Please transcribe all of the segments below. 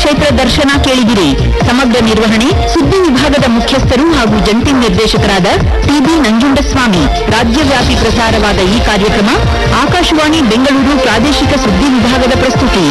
ಕ್ಷೇತ್ರ ದರ್ಶನ ಕೇಳಿದಿರಿ ಸಮಗ್ರ ನಿರ್ವಹಣೆ ಸುದ್ದಿ ವಿಭಾಗದ ಮುಖ್ಯಸ್ಥರು ಹಾಗೂ ಜಂಟಿ ನಿರ್ದೇಶಕರಾದ ಟಿಬಿ ನಂಜುಂಡಸ್ವಾಮಿ ರಾಜ್ಯವ್ಯಾಪಿ ಪ್ರಸಾರವಾದ ಈ ಕಾರ್ಯಕ್ರಮ ಆಕಾಶವಾಣಿ ಬೆಂಗಳೂರು ಪ್ರಾದೇಶಿಕ ಸುದ್ದಿ ವಿಭಾಗದ ಪ್ರಸ್ತುತಿ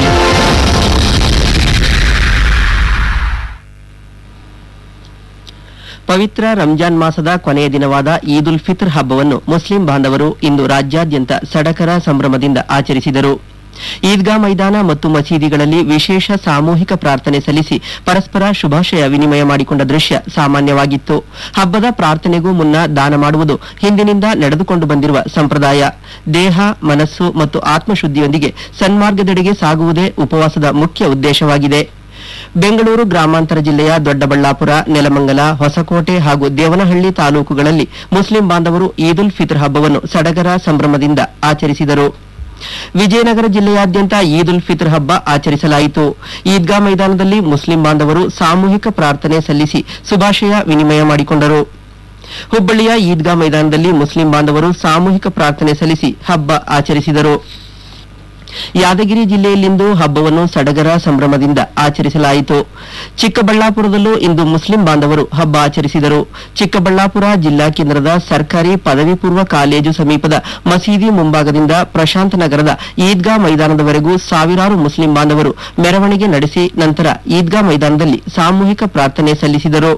ಪವಿತ್ರ ರಂಜಾನ್ ಮಾಸದ ಕೊನೆಯ ದಿನವಾದ ಈದ್ ಉಲ್ ಫಿತ್ರ್ ಹಬ್ಬವನ್ನು ಮುಸ್ಲಿಂ ಬಾಂಧವರು ಇಂದು ರಾಜ್ಯಾದ್ಯಂತ ಸಡಗರ ಸಂಭ್ರಮದಿಂದ ಆಚರಿಸಿದರು ಈದ್ಗಾ ಮೈದಾನ ಮತ್ತು ಮಸೀದಿಗಳಲ್ಲಿ ವಿಶೇಷ ಸಾಮೂಹಿಕ ಪ್ರಾರ್ಥನೆ ಸಲ್ಲಿಸಿ ಪರಸ್ಪರ ಶುಭಾಶಯ ವಿನಿಮಯ ಮಾಡಿಕೊಂಡ ದೃಶ್ಯ ಸಾಮಾನ್ಯವಾಗಿತ್ತು ಹಬ್ಬದ ಪ್ರಾರ್ಥನೆಗೂ ಮುನ್ನ ದಾನ ಮಾಡುವುದು ಹಿಂದಿನಿಂದ ನಡೆದುಕೊಂಡು ಬಂದಿರುವ ಸಂಪ್ರದಾಯ ದೇಹ ಮನಸ್ಸು ಮತ್ತು ಆತ್ಮಶುದ್ಧಿಯೊಂದಿಗೆ ಸನ್ಮಾರ್ಗದೆಡೆಗೆ ಸಾಗುವುದೇ ಉಪವಾಸದ ಮುಖ್ಯ ಉದ್ದೇಶವಾಗಿದೆ ಬೆಂಗಳೂರು ಗ್ರಾಮಾಂತರ ಜಿಲ್ಲೆಯ ದೊಡ್ಡಬಳ್ಳಾಪುರ ನೆಲಮಂಗಲ ಹೊಸಕೋಟೆ ಹಾಗೂ ದೇವನಹಳ್ಳಿ ತಾಲೂಕುಗಳಲ್ಲಿ ಮುಸ್ಲಿಂ ಬಾಂಧವರು ಈದ್ ಉಲ್ ಫಿತ್ರ್ ಹಬ್ಬವನ್ನು ಸಡಗರ ಸಂಭ್ರಮದಿಂದ ಆಚರಿಸಿದರು ವಿಜಯನಗರ ಜಿಲ್ಲೆಯಾದ್ಯಂತ ಈದ್ ಉಲ್ ಫಿತ್ರ್ ಹಬ್ಬ ಆಚರಿಸಲಾಯಿತು ಈದ್ಗಾ ಮೈದಾನದಲ್ಲಿ ಮುಸ್ಲಿಂ ಬಾಂಧವರು ಸಾಮೂಹಿಕ ಪ್ರಾರ್ಥನೆ ಸಲ್ಲಿಸಿ ಶುಭಾಶಯ ವಿನಿಮಯ ಮಾಡಿಕೊಂಡರು ಹುಬ್ಬಳ್ಳಿಯ ಈದ್ಗಾ ಮೈದಾನದಲ್ಲಿ ಮುಸ್ಲಿಂ ಬಾಂಧವರು ಸಾಮೂಹಿಕ ಪ್ರಾರ್ಥನೆ ಸಲ್ಲಿಸಿ ಹಬ್ಬ ಆಚರಿಸಿದರು ಯಾದಗಿರಿ ಜಿಲ್ಲೆಯಲ್ಲಿಂದು ಹಬ್ಬವನ್ನು ಸಡಗರ ಸಂಭ್ರಮದಿಂದ ಆಚರಿಸಲಾಯಿತು ಚಿಕ್ಕಬಳ್ಳಾಪುರದಲ್ಲೂ ಇಂದು ಮುಸ್ಲಿಂ ಬಾಂಧವರು ಹಬ್ಬ ಆಚರಿಸಿದರು ಚಿಕ್ಕಬಳ್ಳಾಪುರ ಜಿಲ್ಲಾ ಕೇಂದ್ರದ ಸರ್ಕಾರಿ ಪದವಿ ಪೂರ್ವ ಕಾಲೇಜು ಸಮೀಪದ ಮಸೀದಿ ಮುಂಭಾಗದಿಂದ ಪ್ರಶಾಂತ ನಗರದ ಈದ್ಗಾ ಮೈದಾನದವರೆಗೂ ಸಾವಿರಾರು ಮುಸ್ಲಿಂ ಬಾಂಧವರು ಮೆರವಣಿಗೆ ನಡೆಸಿ ನಂತರ ಈದ್ಗಾ ಮೈದಾನದಲ್ಲಿ ಸಾಮೂಹಿಕ ಪ್ರಾರ್ಥನೆ ಸಲ್ಲಿಸಿದರು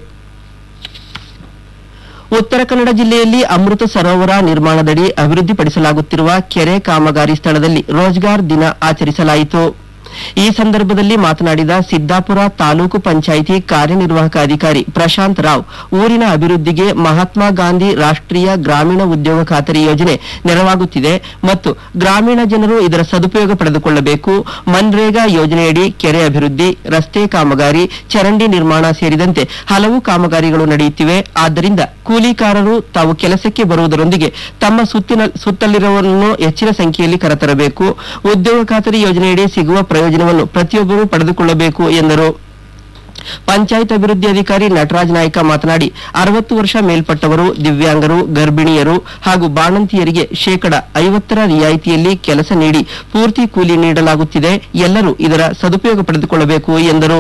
ಉತ್ತರ ಕನ್ನಡ ಜಿಲ್ಲೆಯಲ್ಲಿ ಅಮೃತ ಸರೋವರ ನಿರ್ಮಾಣದಡಿ ಅಭಿವೃದ್ಧಿಪಡಿಸಲಾಗುತ್ತಿರುವ ಕೆರೆ ಕಾಮಗಾರಿ ಸ್ಥಳದಲ್ಲಿ ರೋಜ್ಗಾರ್ ದಿನ ಆಚರಿಸಲಾಯಿತು ಈ ಸಂದರ್ಭದಲ್ಲಿ ಮಾತನಾಡಿದ ಸಿದ್ದಾಪುರ ತಾಲೂಕು ಪಂಚಾಯಿತಿ ಕಾರ್ಯನಿರ್ವಾಹಕ ಅಧಿಕಾರಿ ಪ್ರಶಾಂತ್ ರಾವ್ ಊರಿನ ಅಭಿವೃದ್ಧಿಗೆ ಮಹಾತ್ಮ ಗಾಂಧಿ ರಾಷ್ಟ್ರೀಯ ಗ್ರಾಮೀಣ ಉದ್ಯೋಗ ಖಾತರಿ ಯೋಜನೆ ನೆರವಾಗುತ್ತಿದೆ ಮತ್ತು ಗ್ರಾಮೀಣ ಜನರು ಇದರ ಸದುಪಯೋಗ ಪಡೆದುಕೊಳ್ಳಬೇಕು ಮನ್ರೇಗಾ ಯೋಜನೆಯಡಿ ಕೆರೆ ಅಭಿವೃದ್ಧಿ ರಸ್ತೆ ಕಾಮಗಾರಿ ಚರಂಡಿ ನಿರ್ಮಾಣ ಸೇರಿದಂತೆ ಹಲವು ಕಾಮಗಾರಿಗಳು ನಡೆಯುತ್ತಿವೆ ಆದ್ದರಿಂದ ಕೂಲಿಕಾರರು ತಾವು ಕೆಲಸಕ್ಕೆ ಬರುವುದರೊಂದಿಗೆ ತಮ್ಮ ಸುತ್ತಿನ ಸುತ್ತಲಿರುವವರನ್ನು ಹೆಚ್ಚಿನ ಸಂಖ್ಯೆಯಲ್ಲಿ ಕರೆತರಬೇಕು ಉದ್ಯೋಗ ಖಾತರಿ ಯೋಜನೆಯಡಿ ಸಿಗುವ ಪ್ರಯೋಜನವನ್ನು ಪ್ರತಿಯೊಬ್ಬರೂ ಪಡೆದುಕೊಳ್ಳಬೇಕು ಎಂದರು ಪಂಚಾಯತ್ ಅಭಿವೃದ್ಧಿ ಅಧಿಕಾರಿ ನಟರಾಜ್ ನಾಯ್ಕ ಮಾತನಾಡಿ ಅರವತ್ತು ವರ್ಷ ಮೇಲ್ಪಟ್ಟವರು ದಿವ್ಯಾಂಗರು ಗರ್ಭಿಣಿಯರು ಹಾಗೂ ಬಾಣಂತಿಯರಿಗೆ ಶೇಕಡ ಐವತ್ತರ ರಿಯಾಯಿತಿಯಲ್ಲಿ ಕೆಲಸ ನೀಡಿ ಪೂರ್ತಿ ಕೂಲಿ ನೀಡಲಾಗುತ್ತಿದೆ ಎಲ್ಲರೂ ಇದರ ಸದುಪಯೋಗ ಪಡೆದುಕೊಳ್ಳಬೇಕು ಎಂದರು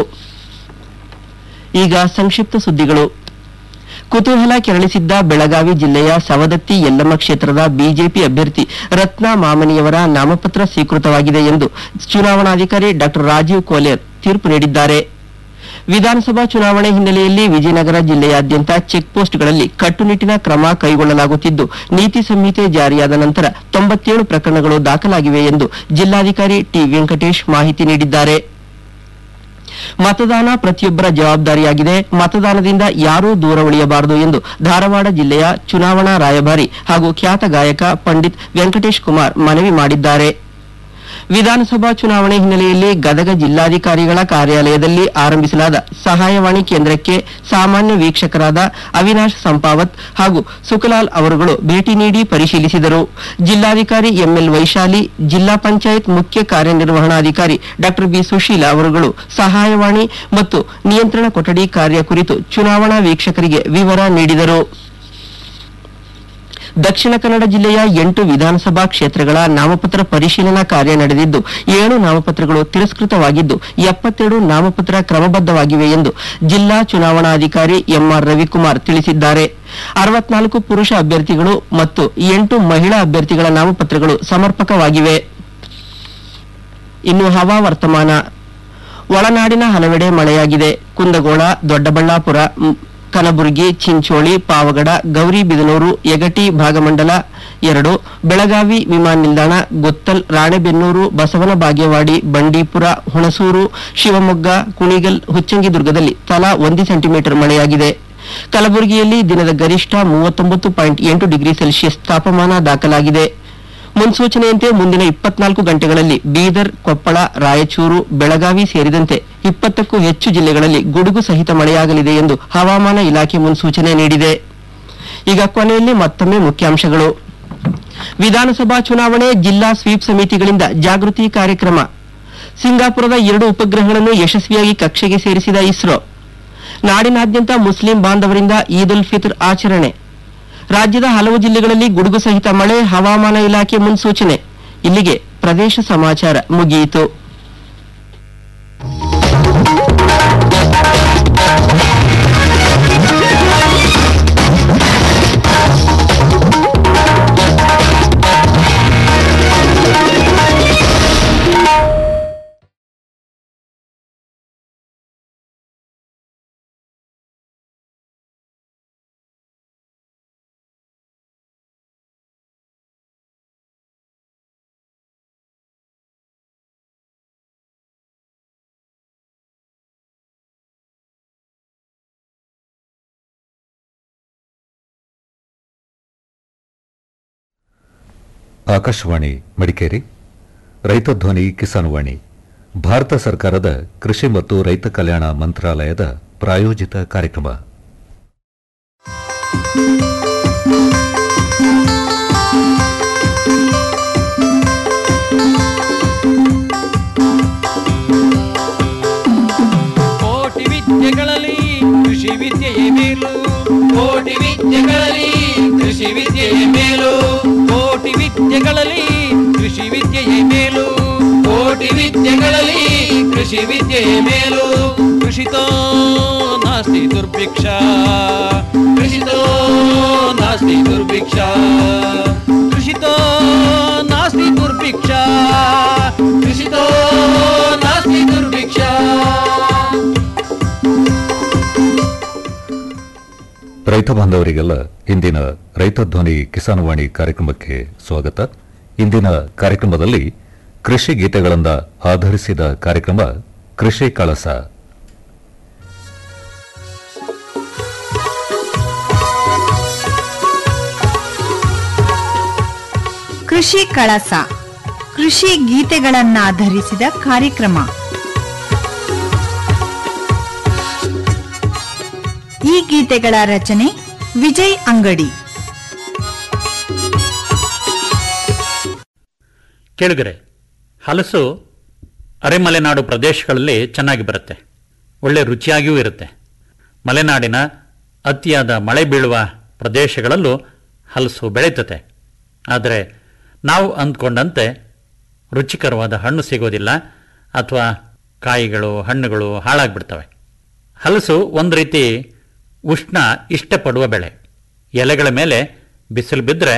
ಈಗ ಸಂಕ್ಷಿಪ್ತ ಸುದ್ದಿಗಳು ಕುತೂಹಲ ಕೆರಳಿಸಿದ್ದ ಬೆಳಗಾವಿ ಜಿಲ್ಲೆಯ ಸವದತ್ತಿ ಯಲ್ಲಮ್ಮ ಕ್ಷೇತ್ರದ ಬಿಜೆಪಿ ಅಭ್ಯರ್ಥಿ ರತ್ನ ಮಾಮನಿಯವರ ನಾಮಪತ್ರ ಸ್ವೀಕೃತವಾಗಿದೆ ಎಂದು ಚುನಾವಣಾಧಿಕಾರಿ ಡಾ ರಾಜೀವ್ ಕೋಲೇರ್ ತೀರ್ಪು ನೀಡಿದ್ದಾರೆ ವಿಧಾನಸಭಾ ಚುನಾವಣೆ ಹಿನ್ನೆಲೆಯಲ್ಲಿ ವಿಜಯನಗರ ಜಿಲ್ಲೆಯಾದ್ಯಂತ ಚೆಕ್ ಪೋಸ್ಟ್ಗಳಲ್ಲಿ ಕಟ್ಟುನಿಟ್ಟಿನ ಕ್ರಮ ಕೈಗೊಳ್ಳಲಾಗುತ್ತಿದ್ದು ನೀತಿ ಸಂಹಿತೆ ಜಾರಿಯಾದ ನಂತರ ತೊಂಬತ್ತೇಳು ಪ್ರಕರಣಗಳು ದಾಖಲಾಗಿವೆ ಎಂದು ಜಿಲ್ಲಾಧಿಕಾರಿ ಟಿ ವೆಂಕಟೇಶ್ ಮಾಹಿತಿ ನೀಡಿದ್ದಾರೆ ಮತದಾನ ಪ್ರತಿಯೊಬ್ಬರ ಜವಾಬ್ದಾರಿಯಾಗಿದೆ ಮತದಾನದಿಂದ ಯಾರೂ ದೂರ ಉಳಿಯಬಾರದು ಎಂದು ಧಾರವಾಡ ಜಿಲ್ಲೆಯ ಚುನಾವಣಾ ರಾಯಭಾರಿ ಹಾಗೂ ಖ್ಯಾತ ಗಾಯಕ ಪಂಡಿತ್ ವೆಂಕಟೇಶ್ ಕುಮಾರ್ ಮನವಿ ಮಾಡಿದ್ದಾರೆ ವಿಧಾನಸಭಾ ಚುನಾವಣೆ ಹಿನ್ನೆಲೆಯಲ್ಲಿ ಗದಗ ಜಿಲ್ಲಾಧಿಕಾರಿಗಳ ಕಾರ್ಯಾಲಯದಲ್ಲಿ ಆರಂಭಿಸಲಾದ ಸಹಾಯವಾಣಿ ಕೇಂದ್ರಕ್ಕೆ ಸಾಮಾನ್ಯ ವೀಕ್ಷಕರಾದ ಅವಿನಾಶ್ ಸಂಪಾವತ್ ಹಾಗೂ ಸುಖಲಾಲ್ ಅವರುಗಳು ಭೇಟಿ ನೀಡಿ ಪರಿಶೀಲಿಸಿದರು ಜಿಲ್ಲಾಧಿಕಾರಿ ಎಂಎಲ್ ವೈಶಾಲಿ ಜಿಲ್ಲಾ ಪಂಚಾಯತ್ ಮುಖ್ಯ ಕಾರ್ಯನಿರ್ವಹಣಾಧಿಕಾರಿ ಡಾ ಬಿ ಸುಶೀಲ ಅವರುಗಳು ಸಹಾಯವಾಣಿ ಮತ್ತು ನಿಯಂತ್ರಣ ಕೊಠಡಿ ಕಾರ್ಯ ಕುರಿತು ಚುನಾವಣಾ ವೀಕ್ಷಕರಿಗೆ ವಿವರ ನೀಡಿದರು ದಕ್ಷಿಣ ಕನ್ನಡ ಜಿಲ್ಲೆಯ ಎಂಟು ವಿಧಾನಸಭಾ ಕ್ಷೇತ್ರಗಳ ನಾಮಪತ್ರ ಪರಿಶೀಲನಾ ಕಾರ್ಯ ನಡೆದಿದ್ದು ಏಳು ನಾಮಪತ್ರಗಳು ತಿರಸ್ಕೃತವಾಗಿದ್ದು ಎಪ್ಪತ್ತೆರಡು ನಾಮಪತ್ರ ಕ್ರಮಬದ್ಧವಾಗಿವೆ ಎಂದು ಜಿಲ್ಲಾ ಚುನಾವಣಾಧಿಕಾರಿ ಎಂಆರ್ ರವಿಕುಮಾರ್ ತಿಳಿಸಿದ್ದಾರೆ ಅರವತ್ನಾಲ್ಕು ಪುರುಷ ಅಭ್ಯರ್ಥಿಗಳು ಮತ್ತು ಎಂಟು ಮಹಿಳಾ ಅಭ್ಯರ್ಥಿಗಳ ನಾಮಪತ್ರಗಳು ಸಮರ್ಪಕವಾಗಿವೆ ಇನ್ನು ಹವಾ ವರ್ತಮಾನ ಒಳನಾಡಿನ ಹಲವೆಡೆ ಮಳೆಯಾಗಿದೆ ಕುಂದಗೋಳ ದೊಡ್ಡಬಳ್ಳಾಪುರ ಮ್, ಕಲಬುರಗಿ ಚಿಂಚೋಳಿ ಪಾವಗಡ ಗೌರಿಬಿದನೂರು ಯಗಟಿ ಭಾಗಮಂಡಲ ಎರಡು ಬೆಳಗಾವಿ ವಿಮಾನ ನಿಲ್ದಾಣ ಗುತ್ತಲ್ ರಾಣೆಬೆನ್ನೂರು ಬಸವನ ಬಾಗೇವಾಡಿ ಬಂಡೀಪುರ ಹುಣಸೂರು ಶಿವಮೊಗ್ಗ ಕುಣಿಗಲ್ ಹುಚ್ಚಂಗಿದುರ್ಗದಲ್ಲಿ ತಲಾ ಒಂದು ಸೆಂಟಿಮೀಟರ್ ಮಳೆಯಾಗಿದೆ ಕಲಬುರಗಿಯಲ್ಲಿ ದಿನದ ಗರಿಷ್ಠ ಮೂವತ್ತೊಂಬತ್ತು ಪಾಯಿಂಟ್ ಎಂಟು ಡಿಗ್ರಿ ಸೆಲ್ಸಿಯಸ್ ತಾಪಮಾನ ದಾಖಲಾಗಿದೆ ಮುನ್ಸೂಚನೆಯಂತೆ ಮುಂದಿನ ಇಪ್ಪತ್ನಾಲ್ಕು ಗಂಟೆಗಳಲ್ಲಿ ಬೀದರ್ ಕೊಪ್ಪಳ ರಾಯಚೂರು ಬೆಳಗಾವಿ ಸೇರಿದಂತೆ ಇಪ್ಪತ್ತಕ್ಕೂ ಹೆಚ್ಚು ಜಿಲ್ಲೆಗಳಲ್ಲಿ ಗುಡುಗು ಸಹಿತ ಮಳೆಯಾಗಲಿದೆ ಎಂದು ಹವಾಮಾನ ಇಲಾಖೆ ಮುನ್ಸೂಚನೆ ನೀಡಿದೆ ಈಗ ಕೊನೆಯಲ್ಲಿ ಮತ್ತೊಮ್ಮೆ ಮುಖ್ಯಾಂಶಗಳು ವಿಧಾನಸಭಾ ಚುನಾವಣೆ ಜಿಲ್ಲಾ ಸ್ವೀಪ್ ಸಮಿತಿಗಳಿಂದ ಜಾಗೃತಿ ಕಾರ್ಯಕ್ರಮ ಸಿಂಗಾಪುರದ ಎರಡು ಉಪಗ್ರಹಗಳನ್ನು ಯಶಸ್ವಿಯಾಗಿ ಕಕ್ಷೆಗೆ ಸೇರಿಸಿದ ಇಸ್ರೋ ನಾಡಿನಾದ್ಯಂತ ಮುಸ್ಲಿಂ ಬಾಂಧವರಿಂದ ಈದ್ ಉಲ್ ಫಿತ್ರ್ ಆಚರಣೆ ರಾಜ್ಯದ ಹಲವು ಜಿಲ್ಲೆಗಳಲ್ಲಿ ಗುಡುಗು ಸಹಿತ ಮಳೆ ಹವಾಮಾನ ಇಲಾಖೆ ಮುನ್ಸೂಚನೆ ಇಲ್ಲಿಗೆ ಪ್ರದೇಶ ಸಮಾಚಾರ ಮುಗಿಯಿತು ಆಕಾಶವಾಣಿ ಮಡಿಕೇರಿ ರೈತಧ್ವನಿ ಕಿಸಾನ್ವಾಣಿ ಭಾರತ ಸರ್ಕಾರದ ಕೃಷಿ ಮತ್ತು ರೈತ ಕಲ್ಯಾಣ ಮಂತ್ರಾಲಯದ ಪ್ರಾಯೋಜಿತ ಕಾರ್ಯಕ್ರಮ ಕೋಟಿ ವಿದ್ಯೆಗಳಲ್ಲಿ ಕೃಷಿ ವಿದ್ಯೆಯೇ ಮೇಲು ಕೋಟಿ ವಿದ್ಯೆಗಳಲ್ಲಿ ಕೃಷಿ ವಿದ್ಯೆಯೇ ಮೇಲು ಕೋಟಿ ವಿದ್ಯೆಗಳಲ್ಲಿ ಕೃಷಿ ವಿದ್ಯೆಯೇ ಮೇಲು ಕೋಟಿ ವಿದ್ಯೆಗಳಲ್ಲಿ ಕೃಷಿ ವಿದ್ಯೆಯೇ ಮೇಲು ಕೃಷಿತೋ ನಾಸ್ತಿ ದುರ್ಭಿಕ್ಷ ಕೃಷಿತೋ ನಾಸ್ತಿ ದುರ್ಭಿಕ್ಷ ಕೃಷಿತೋ ನಾಸ್ತಿ ದುರ್ಭಿಕ್ಷ ಕೃಷಿತೋ ನಾಸ್ತಿ ದುರ್ಭಿಕ್ಷ ರೈತ ಬಾಂಧವರಿಗೆಲ್ಲ ಇಂದಿನ ರೈತಧ್ವನಿ ಕಿಸಾನ್ವಾಣಿ ಕಾರ್ಯಕ್ರಮಕ್ಕೆ ಸ್ವಾಗತ ಇಂದಿನ ಕಾರ್ಯಕ್ರಮದಲ್ಲಿ ಕೃಷಿ ಗೀತೆಗಳಿಂದ ಆಧರಿಸಿದ ಕಾರ್ಯಕ್ರಮ ಕೃಷಿ ಕಳಸ ಕೃಷಿ ಕಳಸ ಕೃಷಿ ಗೀತೆಗಳನ್ನಾಧರಿಸಿದ ಕಾರ್ಯಕ್ರಮ ಈ ಗೀತೆಗಳ ರಚನೆ ವಿಜಯ್ ಅಂಗಡಿ ಕೇಳುಗರೆ ಹಲಸು ಅರೆಮಲೆನಾಡು ಪ್ರದೇಶಗಳಲ್ಲಿ ಚೆನ್ನಾಗಿ ಬರುತ್ತೆ ಒಳ್ಳೆ ರುಚಿಯಾಗಿಯೂ ಇರುತ್ತೆ ಮಲೆನಾಡಿನ ಅತಿಯಾದ ಮಳೆ ಬೀಳುವ ಪ್ರದೇಶಗಳಲ್ಲೂ ಹಲಸು ಬೆಳೀತತೆ ಆದರೆ ನಾವು ಅಂದ್ಕೊಂಡಂತೆ ರುಚಿಕರವಾದ ಹಣ್ಣು ಸಿಗೋದಿಲ್ಲ ಅಥವಾ ಕಾಯಿಗಳು ಹಣ್ಣುಗಳು ಹಾಳಾಗ್ಬಿಡ್ತವೆ ಹಲಸು ಒಂದು ರೀತಿ ಉಷ್ಣ ಇಷ್ಟಪಡುವ ಬೆಳೆ ಎಲೆಗಳ ಮೇಲೆ ಬಿಸಿಲು ಬಿದ್ದರೆ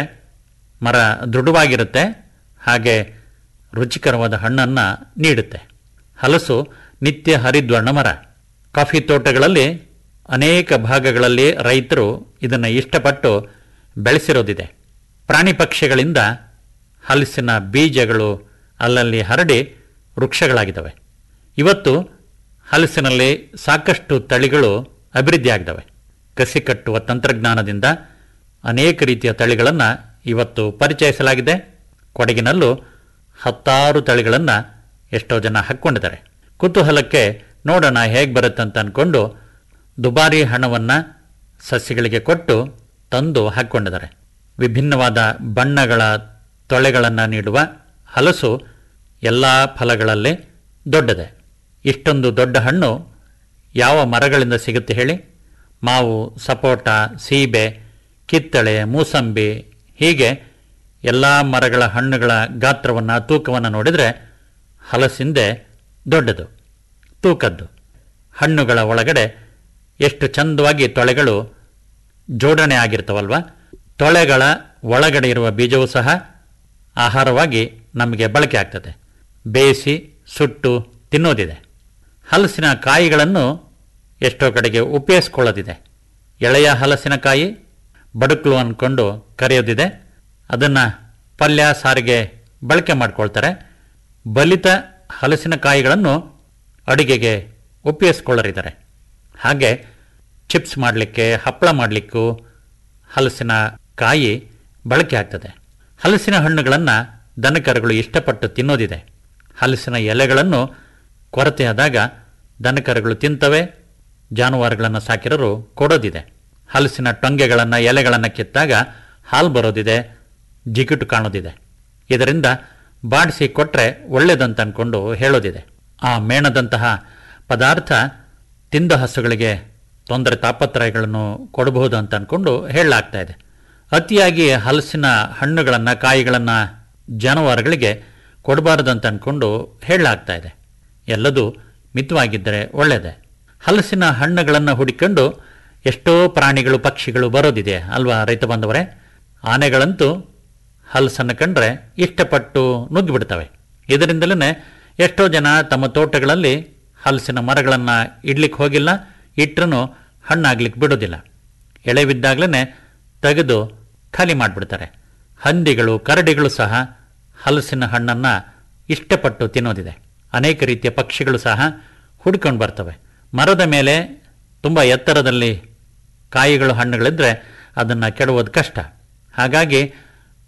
ಮರ ದೃಢವಾಗಿರುತ್ತೆ ಹಾಗೆ ರುಚಿಕರವಾದ ಹಣ್ಣನ್ನು ನೀಡುತ್ತೆ ಹಲಸು ನಿತ್ಯ ಹರಿದ್ವರ್ಣ ಮರ ಕಾಫಿ ತೋಟಗಳಲ್ಲಿ ಅನೇಕ ಭಾಗಗಳಲ್ಲಿ ರೈತರು ಇದನ್ನು ಇಷ್ಟಪಟ್ಟು ಬೆಳೆಸಿರೋದಿದೆ ಪ್ರಾಣಿ ಪಕ್ಷಿಗಳಿಂದ ಹಲಸಿನ ಬೀಜಗಳು ಅಲ್ಲಲ್ಲಿ ಹರಡಿ ವೃಕ್ಷಗಳಾಗಿದ್ದಾವೆ ಇವತ್ತು ಹಲಸಿನಲ್ಲಿ ಸಾಕಷ್ಟು ತಳಿಗಳು ಅಭಿವೃದ್ಧಿಯಾಗಿದ್ದಾವೆ ಕಸಿ ಕಟ್ಟುವ ತಂತ್ರಜ್ಞಾನದಿಂದ ಅನೇಕ ರೀತಿಯ ತಳಿಗಳನ್ನು ಇವತ್ತು ಪರಿಚಯಿಸಲಾಗಿದೆ ಕೊಡಗಿನಲ್ಲೂ ಹತ್ತಾರು ತಳಿಗಳನ್ನು ಎಷ್ಟೋ ಜನ ಹಾಕ್ಕೊಂಡಿದ್ದಾರೆ ಕುತೂಹಲಕ್ಕೆ ನೋಡೋಣ ಹೇಗೆ ಬರುತ್ತೆ ಅಂತ ಅಂದ್ಕೊಂಡು ದುಬಾರಿ ಹಣವನ್ನು ಸಸ್ಯಗಳಿಗೆ ಕೊಟ್ಟು ತಂದು ಹಾಕ್ಕೊಂಡಿದ್ದಾರೆ ವಿಭಿನ್ನವಾದ ಬಣ್ಣಗಳ ತೊಳೆಗಳನ್ನು ನೀಡುವ ಹಲಸು ಎಲ್ಲ ಫಲಗಳಲ್ಲಿ ದೊಡ್ಡದೆ ಇಷ್ಟೊಂದು ದೊಡ್ಡ ಹಣ್ಣು ಯಾವ ಮರಗಳಿಂದ ಸಿಗುತ್ತೆ ಹೇಳಿ ಮಾವು ಸಪೋಟ ಸೀಬೆ ಕಿತ್ತಳೆ ಮೂಸಂಬಿ ಹೀಗೆ ಎಲ್ಲ ಮರಗಳ ಹಣ್ಣುಗಳ ಗಾತ್ರವನ್ನು ತೂಕವನ್ನು ನೋಡಿದರೆ ಹಲಸಿಂದೆ ದೊಡ್ಡದು ತೂಕದ್ದು ಹಣ್ಣುಗಳ ಒಳಗಡೆ ಎಷ್ಟು ಚಂದವಾಗಿ ತೊಳೆಗಳು ಜೋಡಣೆ ಆಗಿರ್ತವಲ್ವ ತೊಳೆಗಳ ಒಳಗಡೆ ಇರುವ ಬೀಜವೂ ಸಹ ಆಹಾರವಾಗಿ ನಮಗೆ ಬಳಕೆ ಆಗ್ತದೆ ಬೇಯಿಸಿ ಸುಟ್ಟು ತಿನ್ನೋದಿದೆ ಹಲಸಿನ ಕಾಯಿಗಳನ್ನು ಎಷ್ಟೋ ಕಡೆಗೆ ಉಪಯೋಗಿಸ್ಕೊಳ್ಳೋದಿದೆ ಎಳೆಯ ಹಲಸಿನಕಾಯಿ ಬಡುಕ್ಲು ಅಂದ್ಕೊಂಡು ಕರೆಯೋದಿದೆ ಅದನ್ನು ಪಲ್ಯ ಸಾರಿಗೆ ಬಳಕೆ ಮಾಡ್ಕೊಳ್ತಾರೆ ಬಲಿತ ಹಲಸಿನಕಾಯಿಗಳನ್ನು ಅಡುಗೆಗೆ ಉಪಯೋಗಿಸ್ಕೊಳ್ಳರಿದ್ದಾರೆ ಹಾಗೆ ಚಿಪ್ಸ್ ಮಾಡಲಿಕ್ಕೆ ಹಪ್ಪಳ ಮಾಡಲಿಕ್ಕೂ ಹಲಸಿನ ಕಾಯಿ ಬಳಕೆ ಆಗ್ತದೆ ಹಲಸಿನ ಹಣ್ಣುಗಳನ್ನು ದನಕರುಗಳು ಇಷ್ಟಪಟ್ಟು ತಿನ್ನೋದಿದೆ ಹಲಸಿನ ಎಲೆಗಳನ್ನು ಕೊರತೆಯಾದಾಗ ದನಕರುಗಳು ತಿಂತವೆ ಜಾನುವಾರುಗಳನ್ನು ಸಾಕಿರೋರು ಕೊಡೋದಿದೆ ಹಲಸಿನ ಟೊಂಗೆಗಳನ್ನು ಎಲೆಗಳನ್ನು ಕಿತ್ತಾಗ ಹಾಲು ಬರೋದಿದೆ ಜಿಗುಟು ಕಾಣೋದಿದೆ ಇದರಿಂದ ಬಾಡಿಸಿ ಕೊಟ್ಟರೆ ಒಳ್ಳೆಯದಂತ ಅಂದ್ಕೊಂಡು ಹೇಳೋದಿದೆ ಆ ಮೇಣದಂತಹ ಪದಾರ್ಥ ತಿಂದ ಹಸುಗಳಿಗೆ ತೊಂದರೆ ತಾಪತ್ರಯಗಳನ್ನು ಕೊಡಬಹುದು ಅಂತ ಅಂದ್ಕೊಂಡು ಹೇಳಲಾಗ್ತಾ ಇದೆ ಅತಿಯಾಗಿ ಹಲಸಿನ ಹಣ್ಣುಗಳನ್ನು ಕಾಯಿಗಳನ್ನು ಜಾನುವಾರುಗಳಿಗೆ ಕೊಡಬಾರದು ಅಂತ ಅಂದ್ಕೊಂಡು ಹೇಳಲಾಗ್ತಾ ಇದೆ ಎಲ್ಲದೂ ಮಿತವಾಗಿದ್ದರೆ ಒಳ್ಳೆಯದೇ ಹಲಸಿನ ಹಣ್ಣುಗಳನ್ನು ಹುಡುಕೊಂಡು ಎಷ್ಟೋ ಪ್ರಾಣಿಗಳು ಪಕ್ಷಿಗಳು ಬರೋದಿದೆ ಅಲ್ವಾ ರೈತ ಬಾಂಧವರೇ ಆನೆಗಳಂತೂ ಹಲಸನ್ನು ಕಂಡ್ರೆ ಇಷ್ಟಪಟ್ಟು ನುಗ್ಗಿಬಿಡ್ತವೆ ಇದರಿಂದಲೇ ಎಷ್ಟೋ ಜನ ತಮ್ಮ ತೋಟಗಳಲ್ಲಿ ಹಲಸಿನ ಮರಗಳನ್ನು ಇಡ್ಲಿಕ್ಕೆ ಹೋಗಿಲ್ಲ ಇಟ್ಟರೂ ಹಣ್ಣಾಗ್ಲಿಕ್ಕೆ ಬಿಡೋದಿಲ್ಲ ಎಳೆವಿದ್ದಾಗಲೇ ತೆಗೆದು ಖಾಲಿ ಮಾಡಿಬಿಡ್ತಾರೆ ಹಂದಿಗಳು ಕರಡಿಗಳು ಸಹ ಹಲಸಿನ ಹಣ್ಣನ್ನು ಇಷ್ಟಪಟ್ಟು ತಿನ್ನೋದಿದೆ ಅನೇಕ ರೀತಿಯ ಪಕ್ಷಿಗಳು ಸಹ ಹುಡ್ಕೊಂಡು ಬರ್ತವೆ ಮರದ ಮೇಲೆ ತುಂಬ ಎತ್ತರದಲ್ಲಿ ಕಾಯಿಗಳು ಹಣ್ಣುಗಳಿದ್ದರೆ ಅದನ್ನು ಕೆಡುವುದು ಕಷ್ಟ ಹಾಗಾಗಿ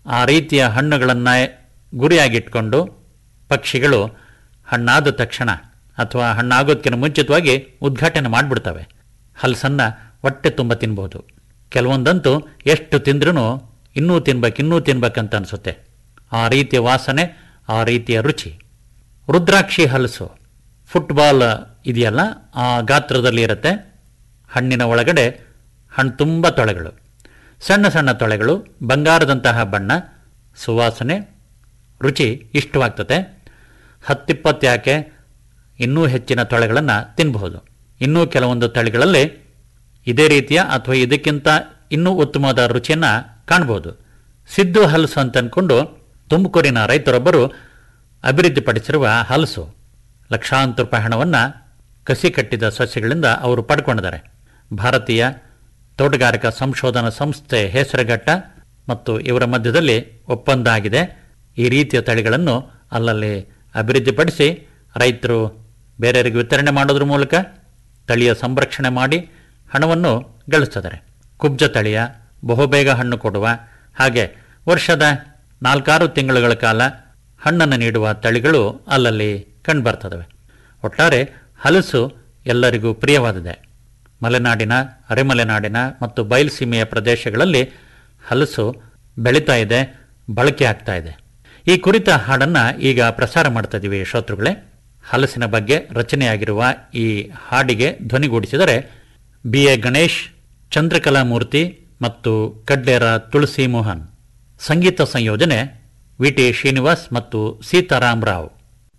ಆ ರೀತಿಯ ಹಣ್ಣುಗಳನ್ನು ಗುರಿಯಾಗಿಟ್ಕೊಂಡು ಪಕ್ಷಿಗಳು ಹಣ್ಣಾದ ತಕ್ಷಣ ಅಥವಾ ಹಣ್ಣಾಗೋದಕ್ಕಿಂತ ಮುಂಚಿತವಾಗಿ ಉದ್ಘಾಟನೆ ಮಾಡಿಬಿಡ್ತವೆ ಹಲಸನ್ನು ಹೊಟ್ಟೆ ತುಂಬ ತಿನ್ಬೋದು ಕೆಲವೊಂದಂತೂ ಎಷ್ಟು ತಿಂದ್ರೂ ಇನ್ನೂ ತಿನ್ಬೇಕು ಇನ್ನೂ ತಿನ್ಬೇಕಂತ ಅನಿಸುತ್ತೆ ಆ ರೀತಿಯ ವಾಸನೆ ಆ ರೀತಿಯ ರುಚಿ ರುದ್ರಾಕ್ಷಿ ಹಲಸು ಫುಟ್ಬಾಲ್ ಇದೆಯಲ್ಲ ಆ ಗಾತ್ರದಲ್ಲಿ ಇರುತ್ತೆ ಹಣ್ಣಿನ ಒಳಗಡೆ ಹಣ್ಣು ತುಂಬ ತೊಳೆಗಳು ಸಣ್ಣ ಸಣ್ಣ ತೊಳೆಗಳು ಬಂಗಾರದಂತಹ ಬಣ್ಣ ಸುವಾಸನೆ ರುಚಿ ಇಷ್ಟವಾಗ್ತದೆ ಹತ್ತಿಪ್ಪತ್ತು ಯಾಕೆ ಇನ್ನೂ ಹೆಚ್ಚಿನ ತೊಳೆಗಳನ್ನು ತಿನ್ನಬಹುದು ಇನ್ನೂ ಕೆಲವೊಂದು ತಳಿಗಳಲ್ಲಿ ಇದೇ ರೀತಿಯ ಅಥವಾ ಇದಕ್ಕಿಂತ ಇನ್ನೂ ಉತ್ತಮವಾದ ರುಚಿಯನ್ನು ಕಾಣ್ಬೋದು ಸಿದ್ದು ಹಲಸು ಅಂತ ಅಂದ್ಕೊಂಡು ತುಮಕೂರಿನ ರೈತರೊಬ್ಬರು ಅಭಿವೃದ್ಧಿಪಡಿಸಿರುವ ಹಲಸು ಲಕ್ಷಾಂತರ ರೂಪಾಯಿ ಹಣವನ್ನು ಕಸಿ ಕಟ್ಟಿದ ಸಸ್ಯಗಳಿಂದ ಅವರು ಪಡ್ಕೊಂಡಿದ್ದಾರೆ ಭಾರತೀಯ ತೋಟಗಾರಿಕಾ ಸಂಶೋಧನಾ ಸಂಸ್ಥೆ ಹೆಸರುಘಟ್ಟ ಮತ್ತು ಇವರ ಮಧ್ಯದಲ್ಲಿ ಒಪ್ಪಂದ ಆಗಿದೆ ಈ ರೀತಿಯ ತಳಿಗಳನ್ನು ಅಲ್ಲಲ್ಲಿ ಅಭಿವೃದ್ಧಿಪಡಿಸಿ ರೈತರು ಬೇರೆಯವರಿಗೆ ವಿತರಣೆ ಮಾಡೋದ್ರ ಮೂಲಕ ತಳಿಯ ಸಂರಕ್ಷಣೆ ಮಾಡಿ ಹಣವನ್ನು ಗಳಿಸ್ತಿದ್ದಾರೆ ಕುಬ್ಜ ತಳಿಯ ಬಹುಬೇಗ ಹಣ್ಣು ಕೊಡುವ ಹಾಗೆ ವರ್ಷದ ನಾಲ್ಕಾರು ತಿಂಗಳುಗಳ ಕಾಲ ಹಣ್ಣನ್ನು ನೀಡುವ ತಳಿಗಳು ಅಲ್ಲಲ್ಲಿ ಕಂಡುಬರ್ತದವೆ ಒಟ್ಟಾರೆ ಹಲಸು ಎಲ್ಲರಿಗೂ ಪ್ರಿಯವಾದಿದೆ ಮಲೆನಾಡಿನ ಅರೆಮಲೆನಾಡಿನ ಮತ್ತು ಬಯಲುಸೀಮೆಯ ಪ್ರದೇಶಗಳಲ್ಲಿ ಹಲಸು ಬೆಳೀತಾ ಇದೆ ಬಳಕೆ ಆಗ್ತಾ ಇದೆ ಈ ಕುರಿತ ಹಾಡನ್ನು ಈಗ ಪ್ರಸಾರ ಮಾಡ್ತಾ ಇದ್ದೀವಿ ಶ್ರೋತೃಗಳೇ ಹಲಸಿನ ಬಗ್ಗೆ ರಚನೆಯಾಗಿರುವ ಈ ಹಾಡಿಗೆ ಧ್ವನಿಗೂಡಿಸಿದರೆ ಬಿ ಎ ಗಣೇಶ್ ಚಂದ್ರಕಲಾ ಮೂರ್ತಿ ಮತ್ತು ಕಡ್ಲೇರ ತುಳಸಿ ಮೋಹನ್ ಸಂಗೀತ ಸಂಯೋಜನೆ ವಿ ಟಿ ಶ್ರೀನಿವಾಸ್ ಮತ್ತು ಸೀತಾರಾಮ್ ರಾವ್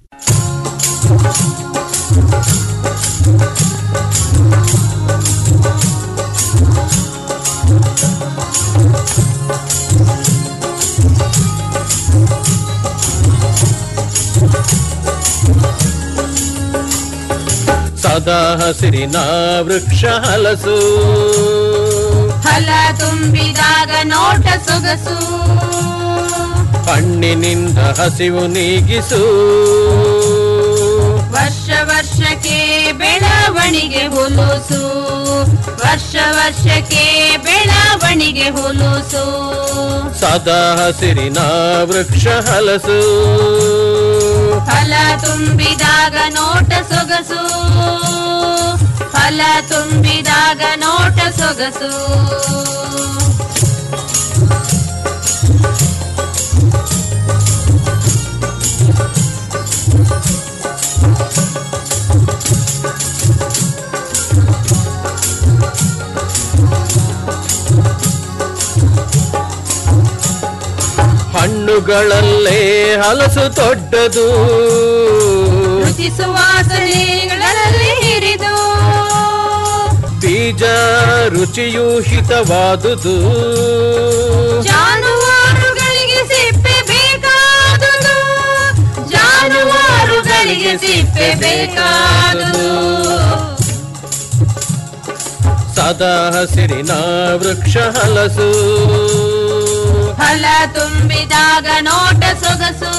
ಸದಾ ಹಸಿರಿನ ವೃಕ್ಷ ಹಲಸು ಫಲ ತುಂಬಿದಾಗ ನೋಟ ಸೊಗಸು ಹಣ್ಣಿನಿಂದ ಹಸಿವು ನೀಗಿಸು ವರ್ಷ ವರ್ಷಕ್ಕೆ ಬೆಳವಣಿಗೆ ಹುಲುಸು ವರ್ಷ ವರ್ಷಕ್ಕೆ ಬೆಳವಣಿಗೆ ಹುಲುಸು ಸದಾ ಹಸಿರಿನ ವೃಕ್ಷ ಹಲಸು ಫಲ ತುಂಬಿದಾಗ ನೋಟ ಸೊಗಸು ಫಲ ತುಂಬಿದಾಗ ನೋಟ ಸೊಗಸು ಹಣ್ಣುಗಳಲ್ಲೇ ಹಲಸು ದೊಡ್ಡದು ರುಚಿ ಸುವಾಸನೆಗಳಲ್ಲಿ ಹಿರಿದು ಬೀಜ ರುಚಿಯು ಹಿತವಾದುದು ಜಾನುವಾರುಗಳಿಗೆ ಸಿಪ್ಪೆ ಬೇಕಾದುದು ಜಾನುವಾರುಗಳಿಗೆ ಸಿಪ್ಪೆ ಬೇಕಾದುದು ಸದಾ ಹಸಿರಿನ ವೃಕ್ಷ ಹಲಸು ಫಲ ತುಂಬಿದಾಗ ನೋಟ ಸೊಗಸು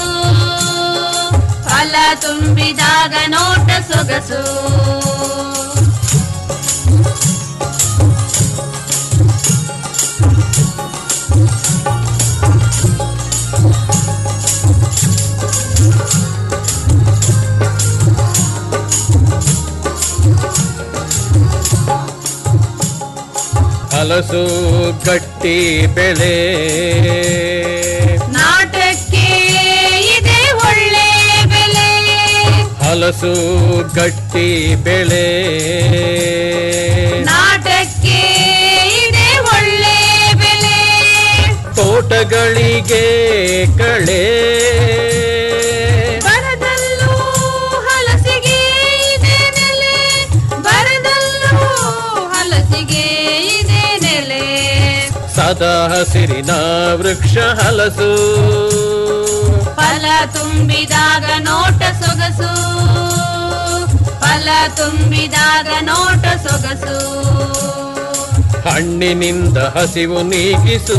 ಫಲ ತುಂಬಿದಾಗ ನೋಟ ಸೊಗಸು ಹಲಸು ಗಟ್ಟಿ ಬೆಳೆ ನಾಟಕ್ಕೆ ಇದೆ ಒಳ್ಳೆ ಬೆಲೆ ಹಲಸು ಗಟ್ಟಿ ಬೆಳೆ ನಾಟಕ್ಕೆ ಇದೆ ಒಳ್ಳೆ ಬೆಲೆ ತೋಟಗಳಿಗೆ ಕಳೆ ಬರದಲ್ಲೂ ಹಲಸಿಗೆ ಇದೆ ನೆಲೆ ಬರದಲ್ಲೂ ಹಲಸಿಗೆ ಇದೆ ನೆಲೆ ಸದಾ ಹಸಿರಿನ ವೃಕ್ಷ ಹಲಸು ಫಲ ತುಂಬಿದಾಗ ನೋಟ ಸೊಗಸು ಫಲ ತುಂಬಿದಾಗ ನೋಟ ಸೊಗಸು ಹಣ್ಣಿನಿಂದ ಹಸಿವು ನೀಗಿಸು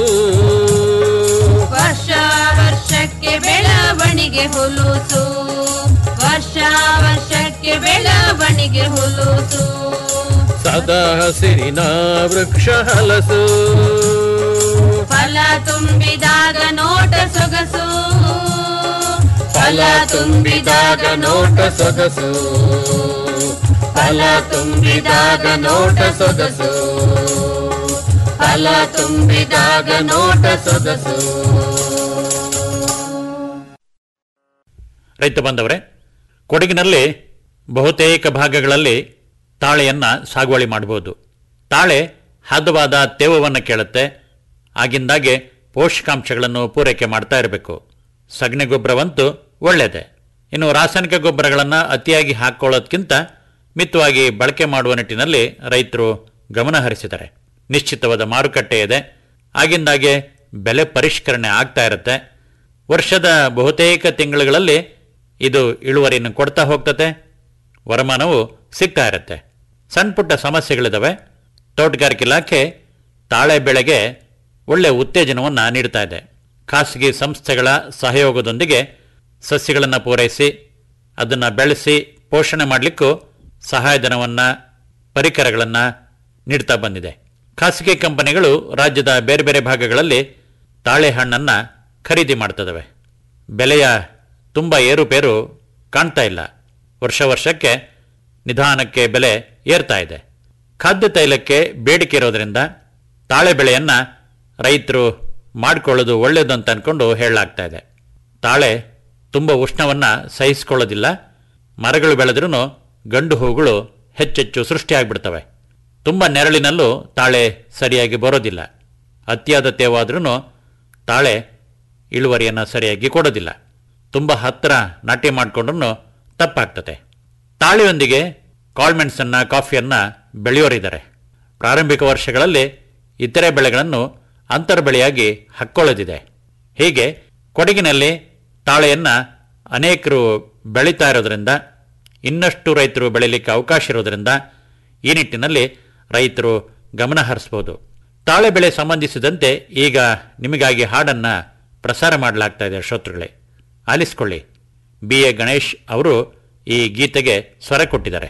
ವರ್ಷ ವರ್ಷಕ್ಕೆ ಬೆಳವಣಿಗೆ ಹುಲುಸು ವರ್ಷ ವರ್ಷಕ್ಕೆ ಬೆಳವಣಿಗೆ ಹುಲುಸು ಸದಾ ಹಸಿರಿನ ವೃಕ್ಷ ಹಲಸು ಫಲ ಫಲ ತುಂಬಿದಾಗ ನೋಟ ಸೊಗಸು ಫಲ ತುಂಬಿದಾಗ ನೋಟ ಸೊಗಸು ಫಲ ತುಂಬಿದಾಗ ನೋಟ ಸೊಗಸು ಫಲ ತುಂಬಿದಾಗ ನೋಟ ಸೊಗಸು ರೈತ ಬಂದವರೇ ಕೊಡಗಿನಲ್ಲಿ ಬಹುತೇಕ ಭಾಗಗಳಲ್ಲಿ ತಾಳೆಯನ್ನು ಸಾಗುವಳಿ ಮಾಡಬಹುದು ತಾಳೆ ಹದವಾದ ತೇವವನ್ನು ಕೇಳುತ್ತೆ ಆಗಿಂದಾಗೆ ಪೋಷಕಾಂಶಗಳನ್ನು ಪೂರೈಕೆ ಮಾಡ್ತಾ ಇರಬೇಕು ಸಗಣಿ ಗೊಬ್ಬರವಂತೂ ಒಳ್ಳೆಯದೇ ಇನ್ನು ರಾಸಾಯನಿಕ ಗೊಬ್ಬರಗಳನ್ನು ಅತಿಯಾಗಿ ಹಾಕ್ಕೊಳ್ಳೋದ್ಕಿಂತ ಮಿತವಾಗಿ ಬಳಕೆ ಮಾಡುವ ನಿಟ್ಟಿನಲ್ಲಿ ರೈತರು ಗಮನ ಹರಿಸಿದ್ದಾರೆ ನಿಶ್ಚಿತವಾದ ಮಾರುಕಟ್ಟೆ ಇದೆ ಆಗಿಂದಾಗೆ ಬೆಲೆ ಪರಿಷ್ಕರಣೆ ಆಗ್ತಾ ಇರುತ್ತೆ ವರ್ಷದ ಬಹುತೇಕ ತಿಂಗಳುಗಳಲ್ಲಿ ಇದು ಇಳುವರಿಯನ್ನು ಕೊಡ್ತಾ ಹೋಗ್ತತೆ ವರಮಾನವು ಸಿಗ್ತಾ ಇರುತ್ತೆ ಸಣ್ಣ ಪುಟ್ಟ ಸಮಸ್ಯೆಗಳಿದಾವೆ ತೋಟಗಾರಿಕೆ ಇಲಾಖೆ ತಾಳೆ ಬೆಳೆಗೆ ಒಳ್ಳೆಯ ಉತ್ತೇಜನವನ್ನು ನೀಡ್ತಾ ಇದೆ ಖಾಸಗಿ ಸಂಸ್ಥೆಗಳ ಸಹಯೋಗದೊಂದಿಗೆ ಸಸ್ಯಗಳನ್ನು ಪೂರೈಸಿ ಅದನ್ನು ಬೆಳೆಸಿ ಪೋಷಣೆ ಮಾಡಲಿಕ್ಕೂ ಸಹಾಯಧನವನ್ನು ಪರಿಕರಗಳನ್ನು ನೀಡ್ತಾ ಬಂದಿದೆ ಖಾಸಗಿ ಕಂಪನಿಗಳು ರಾಜ್ಯದ ಬೇರೆ ಬೇರೆ ಭಾಗಗಳಲ್ಲಿ ತಾಳೆ ಹಣ್ಣನ್ನು ಖರೀದಿ ಮಾಡ್ತದವೆ ಬೆಲೆಯ ತುಂಬ ಏರುಪೇರು ಕಾಣ್ತಾ ಇಲ್ಲ ವರ್ಷ ವರ್ಷಕ್ಕೆ ನಿಧಾನಕ್ಕೆ ಬೆಲೆ ಏರ್ತಾ ಇದೆ ಖಾದ್ಯ ತೈಲಕ್ಕೆ ಬೇಡಿಕೆ ಇರೋದರಿಂದ ತಾಳೆ ಬೆಳೆಯನ್ನು ರೈತರು ಮಾಡಿಕೊಳ್ಳೋದು ಒಳ್ಳೆಯದು ಅಂತ ಅಂದ್ಕೊಂಡು ಹೇಳಲಾಗ್ತಾ ಇದೆ ತಾಳೆ ತುಂಬ ಉಷ್ಣವನ್ನು ಸಹಿಸಿಕೊಳ್ಳೋದಿಲ್ಲ ಮರಗಳು ಬೆಳೆದ್ರೂ ಗಂಡು ಹೂಗಳು ಹೆಚ್ಚೆಚ್ಚು ಸೃಷ್ಟಿಯಾಗ್ಬಿಡ್ತವೆ ತುಂಬ ನೆರಳಿನಲ್ಲೂ ತಾಳೆ ಸರಿಯಾಗಿ ಬರೋದಿಲ್ಲ ಅತಿಯಾದ ತೇವಾದ್ರೂ ತಾಳೆ ಇಳುವರಿಯನ್ನು ಸರಿಯಾಗಿ ಕೊಡೋದಿಲ್ಲ ತುಂಬ ಹತ್ತಿರ ನಾಟಿ ಮಾಡಿಕೊಂಡ್ರೂ ತಪ್ಪಾಗ್ತದೆ ತಾಳೆಯೊಂದಿಗೆ ಕಾಳ್ಮೆಣ್ಸನ್ನು ಕಾಫಿಯನ್ನು ಬೆಳೆಯೋರಿದ್ದಾರೆ ಪ್ರಾರಂಭಿಕ ವರ್ಷಗಳಲ್ಲಿ ಇತರೆ ಬೆಳೆಗಳನ್ನು ಅಂತರ ಬೆಳೆಯಾಗಿ ಹಾಕ್ಕೊಳ್ಳೋದಿದೆ ಹೀಗೆ ಕೊಡಗಿನಲ್ಲಿ ತಾಳೆಯನ್ನು ಅನೇಕರು ಬೆಳೀತಾ ಇರೋದ್ರಿಂದ ಇನ್ನಷ್ಟು ರೈತರು ಬೆಳೀಲಿಕ್ಕೆ ಅವಕಾಶ ಇರೋದ್ರಿಂದ ಈ ನಿಟ್ಟಿನಲ್ಲಿ ರೈತರು ಗಮನ ಹರಿಸ್ಬೋದು ತಾಳೆ ಬೆಳೆ ಸಂಬಂಧಿಸಿದಂತೆ ಈಗ ನಿಮಗಾಗಿ ಹಾಡನ್ನು ಪ್ರಸಾರ ಮಾಡಲಾಗ್ತಾ ಇದೆ ಶ್ರೋತೃಗಳೇ ಆಲಿಸ್ಕೊಳ್ಳಿ ಬಿ ಎ ಗಣೇಶ್ ಅವರು ಈ ಗೀತೆಗೆ ಸ್ವರ ಕೊಟ್ಟಿದ್ದಾರೆ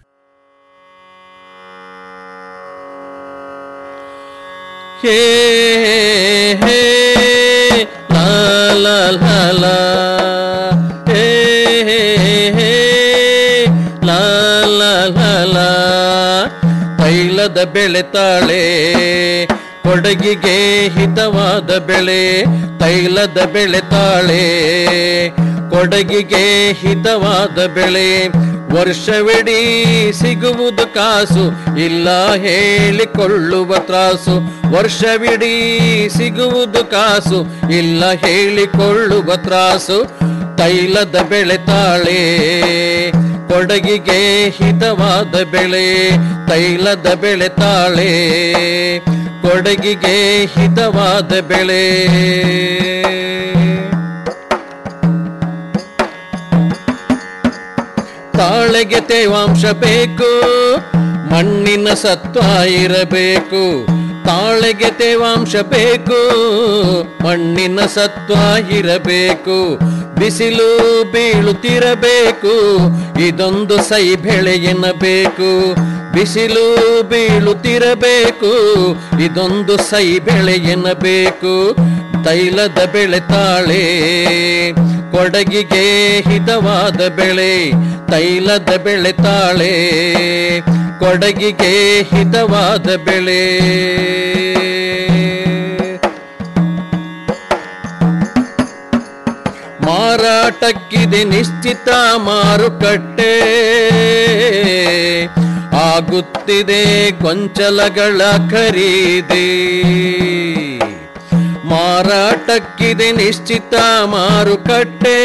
ಹೇ ಹೇ ಲಾ ಲಾ ಲಾ ಲಾ ಹೇ ಹೇ ಹೇ ಲಾ ಲಾ ಲಾ ಲಾ ತೈಲದ ಬೆಳೆ ತಾಳೆ ಕೊಡಗಿಗೆ ಹಿತವಾದ ಬೆಳೆ ತೈಲದ ಬೆಳೆ ತಾಳೆ ಕೊಡಗಿಗೆ ಹಿತವಾದ ಬೆಳೆ ವರ್ಷವಿಡೀ ಸಿಗುವುದು ಕಾಸು ಇಲ್ಲ ಹೇಳಿಕೊಳ್ಳುವ ತ್ರಾಸು ವರ್ಷವಿಡೀ ಸಿಗುವುದು ಕಾಸು ಇಲ್ಲ ಹೇಳಿಕೊಳ್ಳುವ ತ್ರಾಸು ತೈಲದ ಬೆಳೆ ತಾಳೆ ಕೊಡಗಿಗೆ ಹಿತವಾದ ಬೆಳೆ ತೈಲದ ಬೆಳೆ ತಾಳೆ ಕೊಡಗಿಗೆ ಹಿತವಾದ ಬೆಳೆ ತಾಳೆಗೆ ತೇವಾಂಶ ಬೇಕು ಮಣ್ಣಿನ ಸತ್ವ ಇರಬೇಕು ತಾಳೆಗೆ ತೇವಾಂಶ ಬೇಕು ಮಣ್ಣಿನ ಸತ್ವ ಇರಬೇಕು ಬಿಸಿಲು ಬೀಳುತ್ತಿರಬೇಕು ಇದೊಂದು ಸೈ ಬೆಳೆ ಎನ್ನಬೇಕು ಬಿಸಿಲು ಬೀಳುತ್ತಿರಬೇಕು ಇದೊಂದು ಸೈ ಬೆಳೆ ಎನ್ನಬೇಕು ತೈಲದ ಬೆಳೆ ತಾಳೆ ಕೊಡಗಿಗೆ ಹಿತವಾದ ಬೆಳೆ ತೈಲದ ಬೆಳೆ ತಾಳೆ ಕೊಡಗಿಗೆ ಹಿತವಾದ ಬೆಳೆ ಮಾರಾಟಕ್ಕಿದೆ ನಿಶ್ಚಿತ ಮಾರುಕಟ್ಟೆ ಆಗುತ್ತಿದೆ ಗೊಂಚಲಗಳ ಖರೀದಿ ಮಾರಾಟಕ್ಕಿದೆ ನಿಶ್ಚಿತ ಮಾರುಕಟ್ಟೆ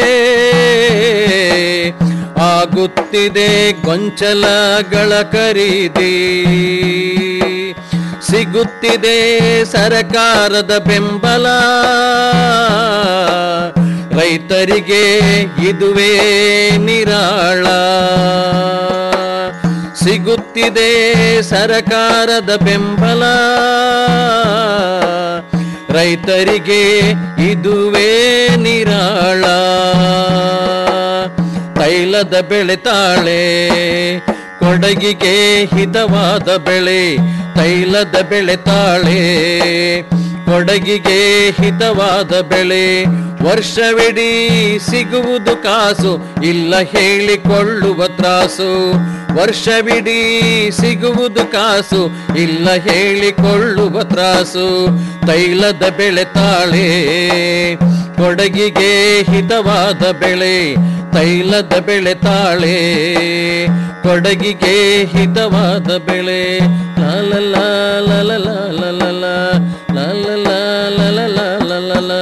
ಆಗುತ್ತಿದೆ ಗೊಂಚಲಗಳ ಖರೀದಿ ಸಿಗುತ್ತಿದೆ ಸರಕಾರದ ಬೆಂಬಲ ರೈತರಿಗೆ ಇದುವೇ ನಿರಾಳ ಸಿಗುತ್ತಿದೆ ಸರಕಾರದ ಬೆಂಬಲ ರೈತರಿಗೆ ಇದುವೇ ನಿರಾಳ ತೈಲದ ಬೆಳೆ ತಾಳೆ ಕೊಡಗಿಗೆ ಹಿತವಾದ ಬೆಳೆ ತೈಲದ ಬೆಳೆ ತಾಳೆ ಕೊಡಗಿಗೆ ಹಿತವಾದ ಬೆಳೆ ವರ್ಷವಿಡೀ ಸಿಗುವುದು ಕಾಸು ಇಲ್ಲ ಹೇಳಿಕೊಳ್ಳುವ ತ್ರಾಸು ವರ್ಷವಿಡೀ ಸಿಗುವುದು ಕಾಸು ಇಲ್ಲ ಹೇಳಿಕೊಳ್ಳುವ ತ್ರಾಸು ತೈಲದ ಬೆಳೆ ತಾಳೆ ಕೊಡಗಿಗೆ ಹಿತವಾದ ಬೆಳೆ ತೈಲದ ಬೆಳೆ ತಾಳೆ ಕೊಡಗಿಗೆ ಹಿತವಾದ ಬೆಳೆ ಲಾಲ ಲಾಲ ಲಾಲ ಲಾಲ ಲಾಲ ಲಾಲ ಲಾಲ ಲಾಲ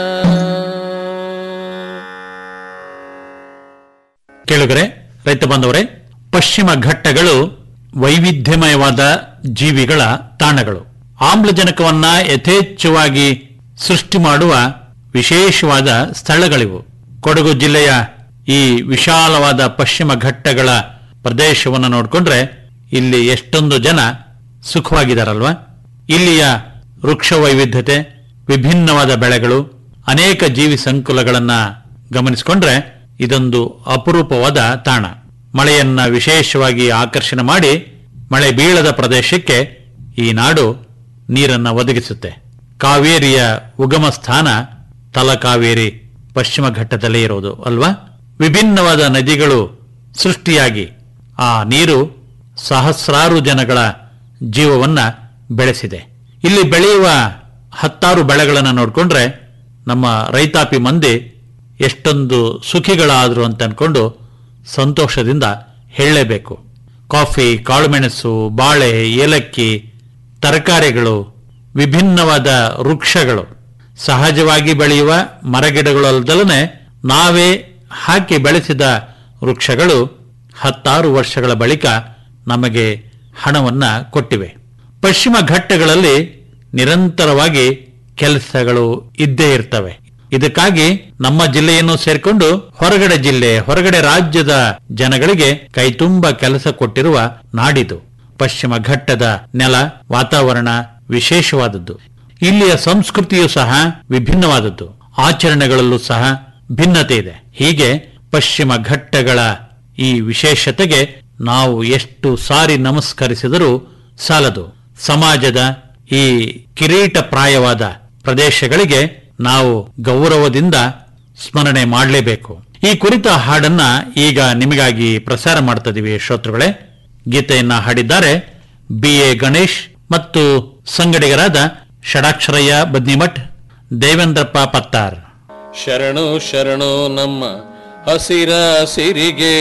ಕೇಳುಗರೆ ರೈತ ಬಾಂಧವರೇ ಪಶ್ಚಿಮ ಘಟ್ಟಗಳು ವೈವಿಧ್ಯಮಯವಾದ ಜೀವಿಗಳ ತಾಣಗಳು ಆಮ್ಲಜನಕವನ್ನ ಯಥೇಚ್ಛವಾಗಿ ಸೃಷ್ಟಿ ಮಾಡುವ ವಿಶೇಷವಾದ ಸ್ಥಳಗಳಿವು ಕೊಡಗು ಜಿಲ್ಲೆಯ ಈ ವಿಶಾಲವಾದ ಪಶ್ಚಿಮ ಘಟ್ಟಗಳ ಪ್ರದೇಶವನ್ನು ನೋಡಿಕೊಂಡ್ರೆ ಇಲ್ಲಿ ಎಷ್ಟೊಂದು ಜನ ಸುಖವಾಗಿದ್ದಾರಲ್ವಾ ಇಲ್ಲಿಯ ವೃಕ್ಷ ವೈವಿಧ್ಯತೆ ವಿಭಿನ್ನವಾದ ಬೆಳೆಗಳು ಅನೇಕ ಜೀವಿ ಸಂಕುಲಗಳನ್ನ ಗಮನಿಸಿಕೊಂಡ್ರೆ ಇದೊಂದು ಅಪರೂಪವಾದ ತಾಣ ಮಳೆಯನ್ನ ವಿಶೇಷವಾಗಿ ಆಕರ್ಷಣೆ ಮಾಡಿ ಮಳೆ ಬೀಳದ ಪ್ರದೇಶಕ್ಕೆ ಈ ನಾಡು ನೀರನ್ನ ಒದಗಿಸುತ್ತೆ ಕಾವೇರಿಯ ಉಗಮ ಸ್ಥಾನ ತಲಕಾವೇರಿ ಪಶ್ಚಿಮ ಘಟ್ಟದಲ್ಲೇ ಇರೋದು ಅಲ್ವಾ ವಿಭಿನ್ನವಾದ ನದಿಗಳು ಸೃಷ್ಟಿಯಾಗಿ ಆ ನೀರು ಸಹಸ್ರಾರು ಜನಗಳ ಜೀವವನ್ನ ಬೆಳೆಸಿದೆ ಇಲ್ಲಿ ಬೆಳೆಯುವ ಹತ್ತಾರು ಬೆಳೆಗಳನ್ನು ನೋಡಿಕೊಂಡ್ರೆ ನಮ್ಮ ರೈತಾಪಿ ಮಂದಿ ಎಷ್ಟೊಂದು ಸುಖಿಗಳಾದ್ರು ಅಂತ ಅನ್ಕೊಂಡು ಸಂತೋಷದಿಂದ ಹೇಳಲೇಬೇಕು ಕಾಫಿ ಕಾಳುಮೆಣಸು ಬಾಳೆ ಏಲಕ್ಕಿ ತರಕಾರಿಗಳು ವಿಭಿನ್ನವಾದ ವೃಕ್ಷಗಳು ಸಹಜವಾಗಿ ಬೆಳೆಯುವ ಮರಗಿಡಗಳಲ್ಲದಲ್ಲೇ ನಾವೇ ಹಾಕಿ ಬೆಳೆಸಿದ ವೃಕ್ಷಗಳು ಹತ್ತಾರು ವರ್ಷಗಳ ಬಳಿಕ ನಮಗೆ ಹಣವನ್ನ ಕೊಟ್ಟಿವೆ ಪಶ್ಚಿಮ ಘಟ್ಟಗಳಲ್ಲಿ ನಿರಂತರವಾಗಿ ಕೆಲಸಗಳು ಇದ್ದೇ ಇರ್ತವೆ ಇದಕ್ಕಾಗಿ ನಮ್ಮ ಜಿಲ್ಲೆಯನ್ನು ಸೇರ್ಕೊಂಡು ಹೊರಗಡೆ ಜಿಲ್ಲೆ ಹೊರಗಡೆ ರಾಜ್ಯದ ಜನಗಳಿಗೆ ಕೈತುಂಬ ಕೆಲಸ ಕೊಟ್ಟಿರುವ ನಾಡಿದು ಪಶ್ಚಿಮ ಘಟ್ಟದ ನೆಲ ವಾತಾವರಣ ವಿಶೇಷವಾದದ್ದು ಇಲ್ಲಿಯ ಸಂಸ್ಕೃತಿಯೂ ಸಹ ವಿಭಿನ್ನವಾದದ್ದು ಆಚರಣೆಗಳಲ್ಲೂ ಸಹ ಭಿನ್ನತೆ ಇದೆ ಹೀಗೆ ಪಶ್ಚಿಮ ಘಟ್ಟಗಳ ಈ ವಿಶೇಷತೆಗೆ ನಾವು ಎಷ್ಟು ಸಾರಿ ನಮಸ್ಕರಿಸಿದರೂ ಸಾಲದು ಸಮಾಜದ ಈ ಕಿರೀಟ ಪ್ರಾಯವಾದ ಪ್ರದೇಶಗಳಿಗೆ ನಾವು ಗೌರವದಿಂದ ಸ್ಮರಣೆ ಮಾಡಲೇಬೇಕು ಈ ಕುರಿತ ಹಾಡನ್ನ ಈಗ ನಿಮಗಾಗಿ ಪ್ರಸಾರ ಮಾಡ್ತಿದ್ದೀವಿ ಶ್ರೋತೃಗಳೇ ಗೀತೆಯನ್ನ ಹಾಡಿದ್ದಾರೆ ಬಿ ಎ ಗಣೇಶ್ ಮತ್ತು ಸಂಗಡಿಗರಾದ ಷಡಾಕ್ಷರಯ್ಯ ಬದ್ನಿಮಠ್ ದೇವೇಂದ್ರಪ್ಪ ಪತ್ತಾರ್ ಶರಣು ಶರಣು ನಮ್ಮ ಹಸಿರ ಸಿರಿಗೆ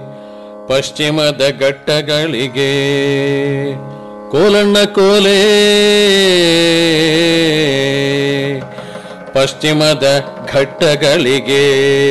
ಪಶ್ಚಿಮದ ಘಟ್ಟಗಳಿಗೆ ಕೋಲಣ್ಣ ಕೋಲೆ ಪಶ್ಚಿಮದ ಘಟ್ಟಗಳಿಗೆ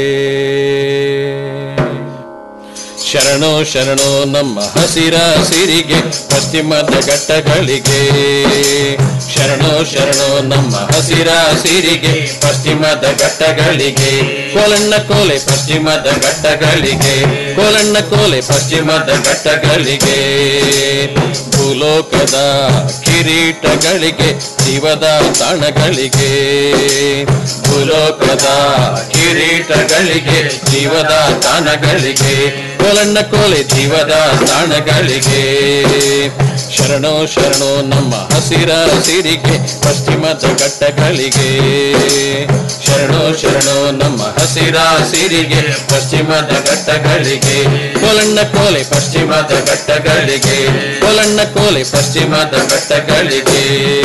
ಶರಣು ಶರಣು ನಮ್ಮ ಹಸಿರ ಸಿರಿಗೆ ಪಶ್ಚಿಮದ ಘಟ್ಟಗಳಿಗೆ ಶರಣು ಶರಣು ನಮ್ಮ ಹಸಿರ ಸಿರಿಗೆ ಪಶ್ಚಿಮದ ಘಟ್ಟಗಳಿಗೆ ಕೋಲಣ್ಣ ಕೋಲೆ ಪಶ್ಚಿಮದ ಘಟ್ಟಗಳಿಗೆ ಕೋಲಣ್ಣ ಕೋಲೆ ಪಶ್ಚಿಮದ ಘಟ್ಟಗಳಿಗೆ ಭೂಲೋಕದ ಕಿರೀಟಗಳಿಗೆ ಜೀವದ ತಾಣಗಳಿಗೆ ಭೂಲೋಕದ ಕಿರೀಟಗಳಿಗೆ ಜೀವದ ತಾಣಗಳಿಗೆ ಕೋಲಣ್ಣ ಕೋಲೆ ಜೀವದ ತಾಣಗಳಿಗೆ ಶರಣೋ ಶರಣೋ ನಮ್ಮ ಹಸಿರ ಸಿರಿಗೆ ಪಶ್ಚಿಮದ ಘಟ್ಟಗಳಿಗೆ ಶರಣೋ ಶರಣೋ ನಮ್ಮ ಹಸಿರ ಸಿರಿಗೆ ಪಶ್ಚಿಮದ ಘಟ್ಟಗಳಿಗೆ ಕೋಲಣ್ಣ ಕೋಲೆ ಪಶ್ಚಿಮದ ಘಟ್ಟಗಳಿಗೆ ಕೋಲಣ್ಣ ಕೋಲೆ ಪಶ್ಚಿಮದ ಘಟ್ಟಗಳಿಗೆ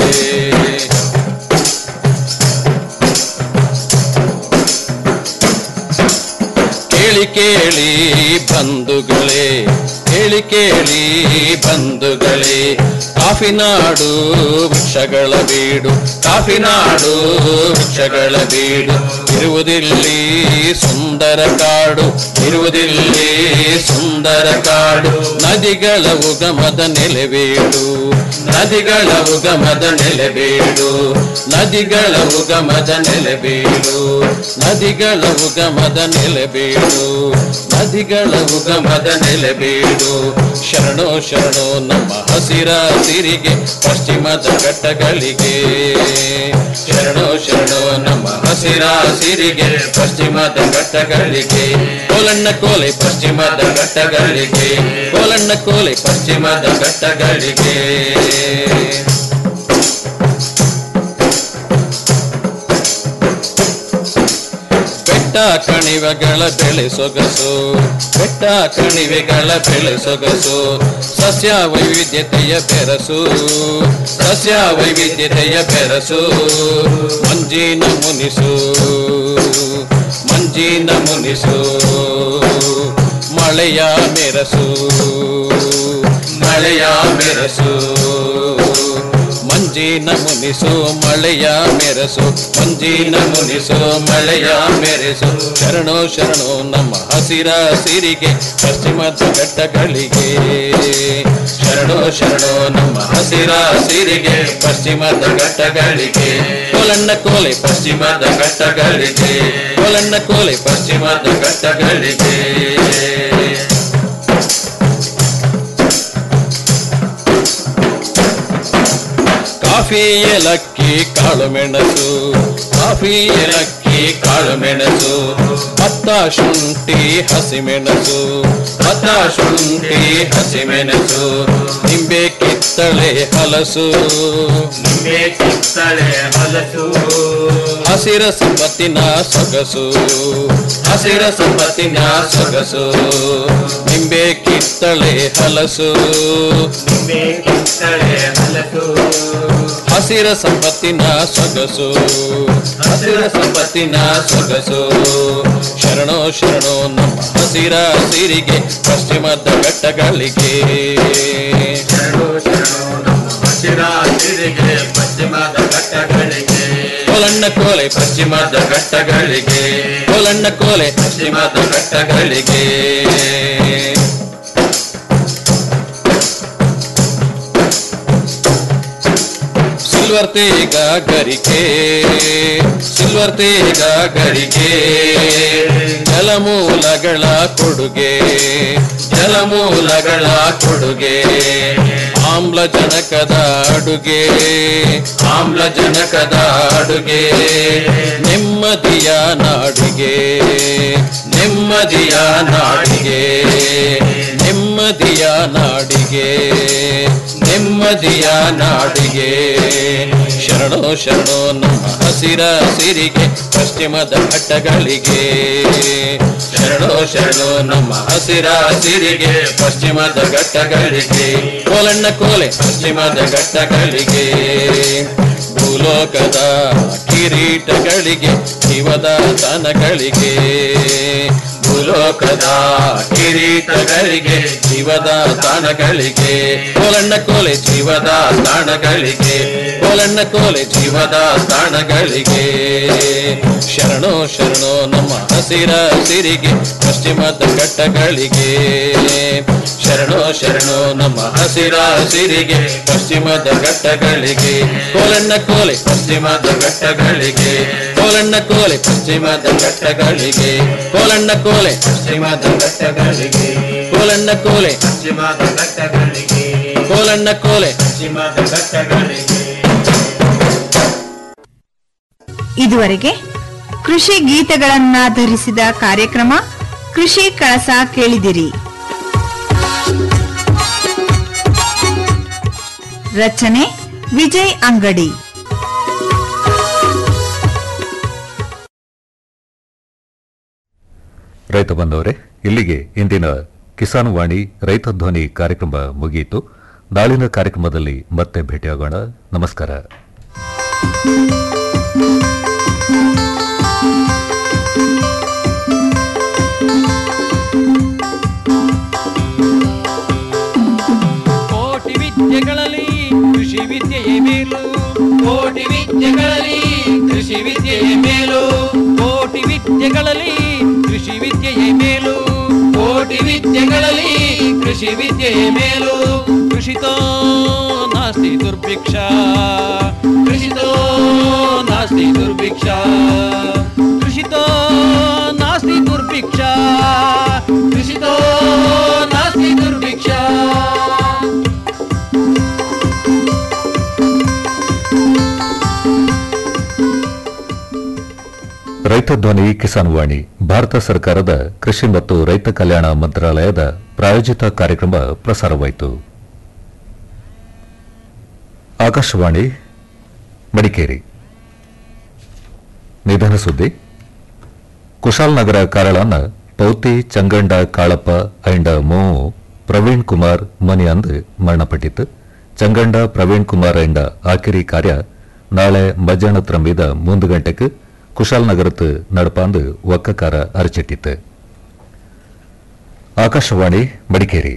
ಕೇಳಿ ಕೇಳಿ ಬಂಧುಗಳೇ ಕೇಳಿ ಕೇಳಿ ಬಂಧುಗಳೇ ಕಾಫಿನಾಡು ವೃಕ್ಷಗಳ ಬೀಡು ಕಾಫಿನಾಡು ವೃಕ್ಷಗಳ ಬೀಡು ಇರುವುದಿಲ್ಲಿ ಸುಂದರ ಕಾಡು ಇರುವುದಿಲ್ಲಿ ಸುಂದರ ಕಾಡು ನದಿಗಳ ಉಗಮದ ನೆಲೆವೀಡು ನದಿಗಳ ಉಗಮದ ನೆಲೆಬೀಡು ನದಿಗಳ ಉಗಮದ ನೆಲೆಬೀಡು ನದಿಗಳ ಉಗಮದ ನೆಲೆಬೀಡು ನದಿಗಳ ಉಗಮದ ನೆಲೆಬೀಡು ಶರಣೋ ಶರಣೋ ನಮ್ಮ ಹಸಿರ ಸಿರಿಗೆ ಪಶ್ಚಿಮದ ಘಟ್ಟಗಳಿಗೆ ಶರಣೋ ಶರಣೋ ನಮ್ಮ ಹಸಿರ ಸಿರಿಗೆ ಪಶ್ಚಿಮದ ಘಟ್ಟಗಳಿಗೆ ಕೋಲಣ್ಣ ಕೋಲೆ ಪಶ್ಚಿಮದ ಘಟ್ಟಗಳಿಗೆ ಕೋಲಣ್ಣ ಕೋಲೆ ಪಶ್ಚಿಮದ ಘಟ್ಟಗಳಿಗೆ ಬೆಟ್ಟ ಕಣಿವೆಗಳ ಬೆಳೆ ಸೊಗಸು ಬೆಟ್ಟ ಕಣಿವೆಗಳ ಬೆಳೆ ಸೊಗಸು ಸಸ್ಯ ವೈವಿಧ್ಯತೆಯ ಬೆರಸು ಸಸ್ಯ ವೈವಿಧ್ಯತೆಯ ಬೆರಸು ಮಂಜಿನ ಮುನಿಸು ಮಂಜಿನ ಮುನಿಸು ಮಳೆಯ ಮೆರಸು ಮಳೆಯ ಮೆರಸು ಮಂಜಿನ ಮುನಿಸು ಮಳೆಯ ಮೆರಸು ಮಂಜಿನ ಮುನಿಸು ಮಳೆಯ ಮೆರೆಸು ಶರಣೋ ಶರಣೋ ನಮ್ಮ ಹಸಿರ ಸಿರಿಗೆ ಪಶ್ಚಿಮದ ಘಟ್ಟಗಳಿಗೆ ಶರಣೋ ಶರಣೋ ನಮ್ಮ ಹಸಿರ ಸಿರಿಗೆ ಪಶ್ಚಿಮದ ಘಟ್ಟಗಳಿಗೆ ಕೋಲಣ್ಣ ಕೋಲೆ ಪಶ್ಚಿಮದ ಘಟ್ಟಗಳಿಗೆ ಕೋಲಣ್ಣ ಕೋಲೆ ಪಶ್ಚಿಮದ ಘಟ್ಟಗಳಿಗೆ ಕಾಫಿ ಏಲಕ್ಕಿ ಕಾಳು ಮೆಣಸು ಕಾಫಿ ಏಲಕ್ಕಿ ಕಾಳು ಮೆಣಸು ಭತ್ತ ಶುಂಠಿ ಹಸಿಮೆಣಸು ಭತ್ತ ಶುಂಠಿ ಹಸಿಮೆಣಸು ನಿಂಬೆ ಕಿತ್ತಳೆ ಹಲಸು ನಿಂಬೆ ಕಿತ್ತಳೆ ಹಲಸು ಹಸಿರ ಸಂಪತ್ತಿನ ಸೊಗಸು ಹಸಿರ ಸಂಪತ್ತಿನ ಸೊಗಸು ನಿಂಬೆ ಕಿತ್ತಳೆ ಹಲಸು ನಿಂಬೆ ಕಿತ್ತಳೆ ಹಲಸು ಹಸಿರ ಸಂಪತ್ತಿನ ಸೊಗಸು ಹಸಿರ ಸಂಪತ್ತಿನ ಸೊಗಸು ಶರಣೋ ಶರಣೋ ನಮ್ಮ ಹಸಿರ ಸಿರಿಗೆ ಪಶ್ಚಿಮದ ಘಟ್ಟಗಳಿಗೆ ಶರಣೋ ಶರಣೋ ನಮ್ಮ ಹಸಿರ ಸಿರಿಗೆ ಪಶ್ಚಿಮದ ಘಟ್ಟಗಳಿಗೆ ಕೋಲಣ್ಣ ಕೋಲೆ ಪಶ್ಚಿಮದ ಘಟ್ಟಗಳಿಗೆ ಕೋಲಣ್ಣ ಕೋಲೆ ಪಶ್ಚಿಮದ ಘಟ್ಟಗಳಿಗೆ ಸಿಲ್ವರ್ ತೇಗ ಗರಿಕೆ ಸಿಲ್ವರ್ ತೇಗ ಗರಿಕೆ ಜಲಮೂಲಗಳ ಕೊಡುಗೆ ಜಲಮೂಲಗಳ ಕೊಡುಗೆ ಆಮ್ಲಜನಕದ ಅಡುಗೆ ಆಮ್ಲಜನಕದ ಅಡುಗೆ ನೆಮ್ಮದಿಯ ನಾಡಿಗೆ ನೆಮ್ಮದಿಯ ನಾಡಿಗೆ ನೆಮ್ಮದಿಯ ನಾಡಿಗೆ ನೆಮ್ಮದಿಯ ನಾಡಿಗೆ ಶರಣೋ ಶರಣೋ ನಮ್ಮ ಹಸಿರ ಸಿರಿಗೆ ಪಶ್ಚಿಮದ ಘಟ್ಟಗಳಿಗೆ ಶರಣೋ ಶರಣೋ ನಮ್ಮ ಹಸಿರ ಸಿರಿಗೆ ಪಶ್ಚಿಮದ ಘಟ್ಟಗಳಿಗೆ ಕೋಲಣ್ಣ ಕೋಲೆ ಪಶ್ಚಿಮದ ಘಟ್ಟಗಳಿಗೆ ಭೂಲೋಕದ ಕಿರೀಟಗಳಿಗೆ ಶಿವದ ತನಗಳಿಗೆ ಭೂಲೋಕದ ಕಿರೀಟಗಳಿಗೆ ಜೀವದ ತಾಣಗಳಿಗೆ ಕೋಲಣ್ಣ ಕೋಲೆ ಜೀವದ ತಾಣಗಳಿಗೆ ಕೋಲಣ್ಣ ಕೋಲೆ ಜೀವದ ತಾಣಗಳಿಗೆ ಶರಣೋ ಶರಣೋ ನಮ್ಮ ಹಸಿರ ಸಿರಿಗೆ ಪಶ್ಚಿಮದ ಘಟ್ಟಗಳಿಗೆ ಶರಣೋ ಶರಣೋ ನಮ್ಮ ಹಸಿರ ಸಿರಿಗೆ ಪಶ್ಚಿಮದ ಘಟ್ಟಗಳಿಗೆ ಕೋಲಣ್ಣ ಕೋಲೆ ಪಶ್ಚಿಮದ ಘಟ್ಟಗಳಿಗೆ ಕೋಲಣ್ಣ ಕೋಲೆ ಪಶ್ಚಿಮದ ಘಟ್ಟಗಳಿಗೆ ಕೋಲಣ್ಣ ಕೋಲೆ ಪಶ್ಚಿಮದ ಘಟ್ಟಗಳಿಗೆ ಕೋಲಣ್ಣ ಕೋಲೆ ಪಶ್ಚಿಮದ ಘಟ್ಟಗಳಿಗೆ ಕೋಲಣ್ಣ ಕೋಲೆ ಪಶ್ಚಿಮದ ಘಟ್ಟಗಳಿಗೆ ಇದುವರೆಗೆ ಕೃಷಿ ಗೀತೆಗಳನ್ನಾಧರಿಸಿದ ಕಾರ್ಯಕ್ರಮ ಕೃಷಿ ಕಳಸ ಕೇಳಿದಿರಿ ರಚನೆ ವಿಜಯ್ ಅಂಗಡಿ ರೈತ ಬಂದವರೇ ಇಲ್ಲಿಗೆ ಇಂದಿನ ಕಿಸಾನ್ ವಾಣಿ ರೈತ ಧ್ವನಿ ಕಾರ್ಯಕ್ರಮ ಮುಗಿಯಿತು ನಾಳಿನ ಕಾರ್ಯಕ್ರಮದಲ್ಲಿ ಮತ್ತೆ ಭೇಟಿಯಾಗೋಣ ನಮಸ್ಕಾರ ಕೋಟಿ ವಿದ್ಯೆಗಳಲ್ಲಿ ಕೃಷಿ ವಿದ್ಯೆಯೇ ಮೇಲು ಕೋಟಿ ವಿದ್ಯೆಗಳಲ್ಲಿ ಕೃಷಿ ವಿದ್ಯೆಯೇ ಮೇಲು ಕೋಟಿ ವಿದ್ಯೆಗಳಲ್ಲಿ ಕೃಷಿ ವಿದ್ಯೆಯೇ ಮೇಲು ಕೋಟಿ ವಿದ್ಯೆಗಳಲ್ಲಿ ಕೃಷಿ ವಿದ್ಯೆಯೇ ಮೇಲು ಕೃಷಿತೋ ನಾಸ್ತಿ ದುರ್ಭಿಕ್ಷ ಕೃಷಿತೋ ನಾಸ್ತಿ ದುರ್ಭಿಕ್ಷ ಕೃಷಿತೋ ನಾಸ್ತಿ ದುರ್ಭಿಕ್ಷ ಕೃಷಿತೋ ನಾಸ್ತಿ ದುರ್ಭಿಕ್ಷ ರೈತ ಧ್ವನಿ ಕಿಸಾನ್ ವಾಣಿ ಭಾರತ ಸರ್ಕಾರದ ಕೃಷಿ ಮತ್ತು ರೈತ ಕಲ್ಯಾಣ ಮಂತ್ರಾಲಯದ ಪ್ರಾಯೋಜಿತ ಕಾರ್ಯಕ್ರಮ ಪ್ರಸಾರವಾಯಿತು ಆಕಾಶವಾಣಿ ಮಡಿಕೇರಿ ನಿಧನ ಸುದ್ದಿ ಕುಶಾಲನಗರ ಕಾರಳನ ಪೌತಿ ಚಂಗಂಡ ಕಾಳಪ್ಪ ಐಂಡ ಮೋವು ಪ್ರವೀಣ್ ಕುಮಾರ್ ಮನಿ ಅಂದು ಮರಣಪಟ್ಟಿತ್ತು ಚಂಗಂಡ ಪ್ರವೀಣ್ ಕುಮಾರ್ ಐಂಡ ಆಕಿರಿ ಕಾರ್ಯ ನಾಳೆ ಮಧ್ಯಾಹ್ನತ್ರ ಮೀದ ಮೂಂದು ಗಂಟೆಗೆ ಕುಶಾಲನಗರത്ത് നടപ്പാന്ത് ಒಕ್ಕಕಾರ ಅರಚಿಟ್ಟಿತ್ತು ಆಕಾಶವಾಣಿ ಮಡಿಕೇರಿ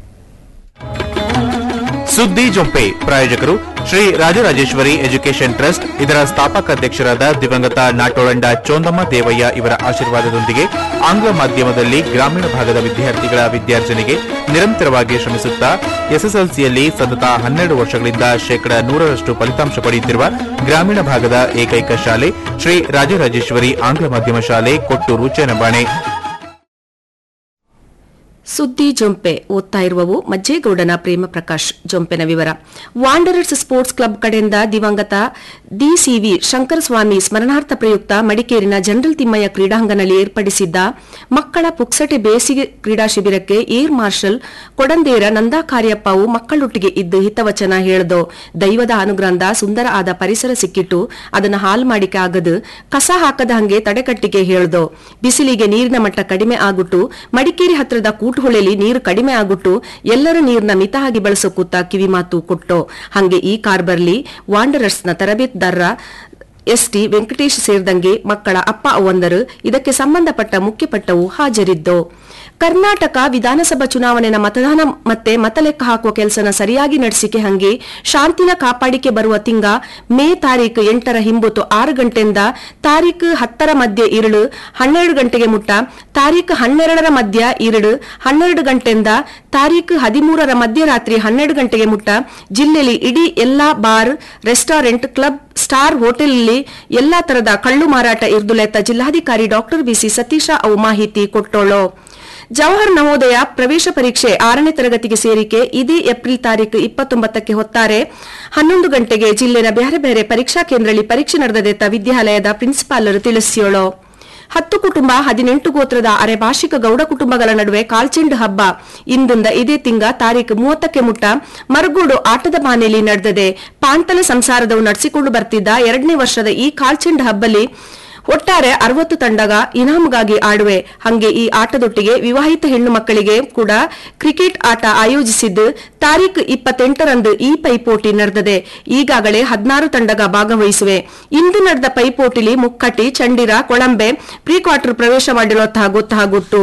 ಸುದ್ದಿ ಜೊಂಪೆ ಪ್ರಾಯೋಜಕರು ಶ್ರೀ ರಾಜರಾಜೇಶ್ವರಿ ಎಜುಕೇಷನ್ ಟ್ರಸ್ಟ್ ಇದರ ಸ್ಥಾಪಕ ಅಧ್ಯಕ್ಷರಾದ ದಿವಂಗತ ನಾಟೋಳಂಡ ಚೋಂದಮ್ಮ ದೇವಯ್ಯ ಇವರ ಆಶೀರ್ವಾದದೊಂದಿಗೆ ಆಂಗ್ಲ ಮಾಧ್ಯಮದಲ್ಲಿ ಗ್ರಾಮೀಣ ಭಾಗದ ವಿದ್ಯಾರ್ಥಿಗಳ ವಿದ್ಯಾರ್ಜನೆಗೆ ನಿರಂತರವಾಗಿ ಶ್ರಮಿಸುತ್ತಾ ಎಸ್ಎಸ್ಎಲ್ಸಿಯಲ್ಲಿ ಸತತ ಹನ್ನೆರಡು ವರ್ಷಗಳಿಂದ ಶೇಕಡ ನೂರರಷ್ಟು ಫಲಿತಾಂಶ ಪಡೆಯುತ್ತಿರುವ ಗ್ರಾಮೀಣ ಭಾಗದ ಏಕೈಕ ಶಾಲೆ ಶ್ರೀ ರಾಜರಾಜೇಶ್ವರಿ ಆಂಗ್ಲ ಮಾಧ್ಯಮ ಶಾಲೆ ಕೊಟ್ಟೂರು ಚೇನಬಾಣೆ ಸುದ್ದಿ ಜೊಂಪೆ ಓದ್ತಾ ಇರುವವು ಮಜ್ಜೇಗೌಡನ ಪ್ರೇಮ ಪ್ರಕಾಶ್ ಜೊಂಪೆನ ವಿವರ ವಾಂಡರರ್ಸ್ ಸ್ಪೋರ್ಟ್ಸ್ ಕ್ಲಬ್ ಕಡೆಯಿಂದ ದಿವಂಗತ ಡಿಸಿವಿ ಶಂಕರಸ್ವಾಮಿ ಸ್ಮರಣಾರ್ಥ ಪ್ರಯುಕ್ತ ಮಡಿಕೇರಿನ ಜನರಲ್ ತಿಮ್ಮಯ್ಯ ಕ್ರೀಡಾಂಗಣದಲ್ಲಿ ಏರ್ಪಡಿಸಿದ್ದ ಮಕ್ಕಳ ಪುಕ್ಸಟೆ ಬೇಸಿಗೆ ಕ್ರೀಡಾ ಶಿಬಿರಕ್ಕೆ ಏರ್ ಮಾರ್ಷಲ್ ಕೊಡಂದೇರ ನಂದಾ ಕಾರ್ಯಪ್ಪವು ಮಕ್ಕಳೊಟ್ಟಿಗೆ ಇದ್ದು ಹಿತವಚನ ಹೇಳ್ದೋ ದೈವದ ಅನುಗ್ರಹದ ಸುಂದರ ಆದ ಪರಿಸರ ಸಿಕ್ಕಿಟ್ಟು ಅದನ್ನ ಹಾಲ್ ಮಾಡಿಕೆ ಆಗದು ಕಸ ಹಾಕದ ಹಂಗೆ ತಡೆಕಟ್ಟಿಗೆ ಹೇಳ್ದೋ ಬಿಸಿಲಿಗೆ ನೀರಿನ ಮಟ್ಟ ಕಡಿಮೆ ಆಗುಟ್ಟು ಮಡಿಕೇರಿ ಹತ್ರದ ಕೂಟುಹೊಳೆಲಿ ನೀರು ಕಡಿಮೆ ಆಗುಟ್ಟು ಎಲ್ಲರ ನೀರ್ನ ಮಿತವಾಗಿ ಬಳಸೋಕೂತ ಕಿವಿಮಾತು ಕೊಟ್ಟೋ ಹಂಗೆ ಈ ಕಾರ್ಬರ್ಲಿ ವಾಂಡರರ್ಸ್ನ ತರಬೇತುದಾರರ ಎಸ್ಟಿ ವೆಂಕಟೇಶ್ ಸೇರಿದಂಗೆ ಮಕ್ಕಳ ಅಪ್ಪ ಅವ್ವಂದರು ಇದಕ್ಕೆ ಸಂಬಂಧಪಟ್ಟ ಮುಖ್ಯಪಟ್ಟವು ಹಾಜರಿದ್ದು ಕರ್ನಾಟಕ ವಿಧಾನಸಭಾ ಚುನಾವಣೆನ ಮತದಾನ ಮತ್ತೆ ಮತಲೆಕ್ಕ ಹಾಕುವ ಕೆಲಸನ ಸರಿಯಾಗಿ ನಡೆಸಿಕೆ ಹಂಗೆ ಶಾಂತಿನ ಕಾಪಾಡಿಕೆ ಬರುವ ತಿಂಗ ಮೇ ತಾರೀಕು ಎಂಟರ ಹಿಂಬೊತ್ತು ಆರು ಗಂಟೆಯಿಂದ ತಾರೀಕು ಹತ್ತರ ಮಧ್ಯೆ ಇರುಳು ಹನ್ನೆರಡು ಗಂಟೆಗೆ ಮುಟ್ಟ ತಾರೀಕು ಹನ್ನೆರಡರ ಮಧ್ಯ ಇರುಳು ಹನ್ನೆರಡು ಗಂಟೆಯಿಂದ ತಾರೀಕು ಹದಿಮೂರರ ಮಧ್ಯರಾತ್ರಿ ಹನ್ನೆರಡು ಗಂಟೆಗೆ ಮುಟ್ಟ ಜಿಲ್ಲೆಯಲ್ಲಿ ಇಡೀ ಎಲ್ಲಾ ಬಾರ್ ರೆಸ್ಟೋರೆಂಟ್ ಕ್ಲಬ್ ಸ್ಟಾರ್ ಹೋಟೆಲ್ನಲ್ಲಿ ಎಲ್ಲಾ ತರದ ಕಳ್ಳು ಮಾರಾಟ ಇರ್ದುಲೆತ್ತ ಜಿಲ್ಲಾಧಿಕಾರಿ ಡಾಕ್ಟರ್ ಬಿಸಿ ಸತೀಶ ಅವು ಮಾಹಿತಿ ಕೊಟ್ಟೋಳು ಜವಾಹರ್ ನವೋದಯ ಪ್ರವೇಶ ಪರೀಕ್ಷೆ ಆರನೇ ತರಗತಿಗೆ ಸೇರಿಕೆ ಇದೇ ಏಪ್ರಿಲ್ ತಾರೀಕು ಇಪ್ಪತ್ತೊಂಬತ್ತಕ್ಕೆ ಹೊತ್ತಾರೆ ಹನ್ನೊಂದು ಗಂಟೆಗೆ ಜಿಲ್ಲೆನ ಬೇರೆ ಬೇರೆ ಪರೀಕ್ಷಾ ಕೇಂದ್ರದಲ್ಲಿ ಪರೀಕ್ಷೆ ನಡೆದದೆತ್ತ ವಿದ್ಯಾಲಯದ ಪ್ರಿನ್ಸಿಪಾಲರು ತಿಳಿಸಿಯೋಳು ಹತ್ತು ಕುಟುಂಬ ಹದಿನೆಂಟು ಗೋತ್ರದ ಅರೆಭಾಷಿಕ ಗೌಡ ಕುಟುಂಬಗಳ ನಡುವೆ ಕಾಲ್ಚೆಂಡು ಹಬ್ಬ ಇಂದಿಂದ ಇದೇ ತಿಂಗ ತಾರೀಕು ಮೂವತ್ತಕ್ಕೆ ಮುಟ್ಟ ಮರಗೋಡು ಆಟದ ಬಾನೆಯಲ್ಲಿ ನಡೆದದೆ ಪಾಂತಲ ಸಂಸಾರದವು ನಡೆಸಿಕೊಂಡು ಬರ್ತಿದ್ದ ಎರಡನೇ ವರ್ಷದ ಈ ಕಾಲ್ಚೆಂಡು ಹಬ್ಬಲಿ ಒಟ್ಟಾರೆ ಅರವತ್ತು ತಂಡಗ ಇನಾಮ್ಗಾಗಿ ಆಡುವೆ ಹಂಗೆ ಈ ಆಟದೊಟ್ಟಿಗೆ ವಿವಾಹಿತ ಹೆಣ್ಣು ಮಕ್ಕಳಿಗೆ ಕೂಡ ಕ್ರಿಕೆಟ್ ಆಟ ಆಯೋಜಿಸಿದ್ದು ತಾರೀಕು ಇಪ್ಪತ್ತೆಂಟರಂದು ಈ ಪೈಪೋಟಿ ನಡೆದದೆ ಈಗಾಗಲೇ ಹದಿನಾರು ತಂಡಗ ಭಾಗವಹಿಸುವೆ ಇಂದು ನಡೆದ ಪೈಪೋಟಿಲಿ ಮುಕ್ಕಟಿ ಚಂಡಿರ ಕೊಳಂಬೆ ಪ್ರೀ ಕ್ವಾರ್ಟರ್ ಪ್ರವೇಶ ಮಾಡಿರುವಂತಹ ಗೊತ್ತಾಗುಟ್ಟು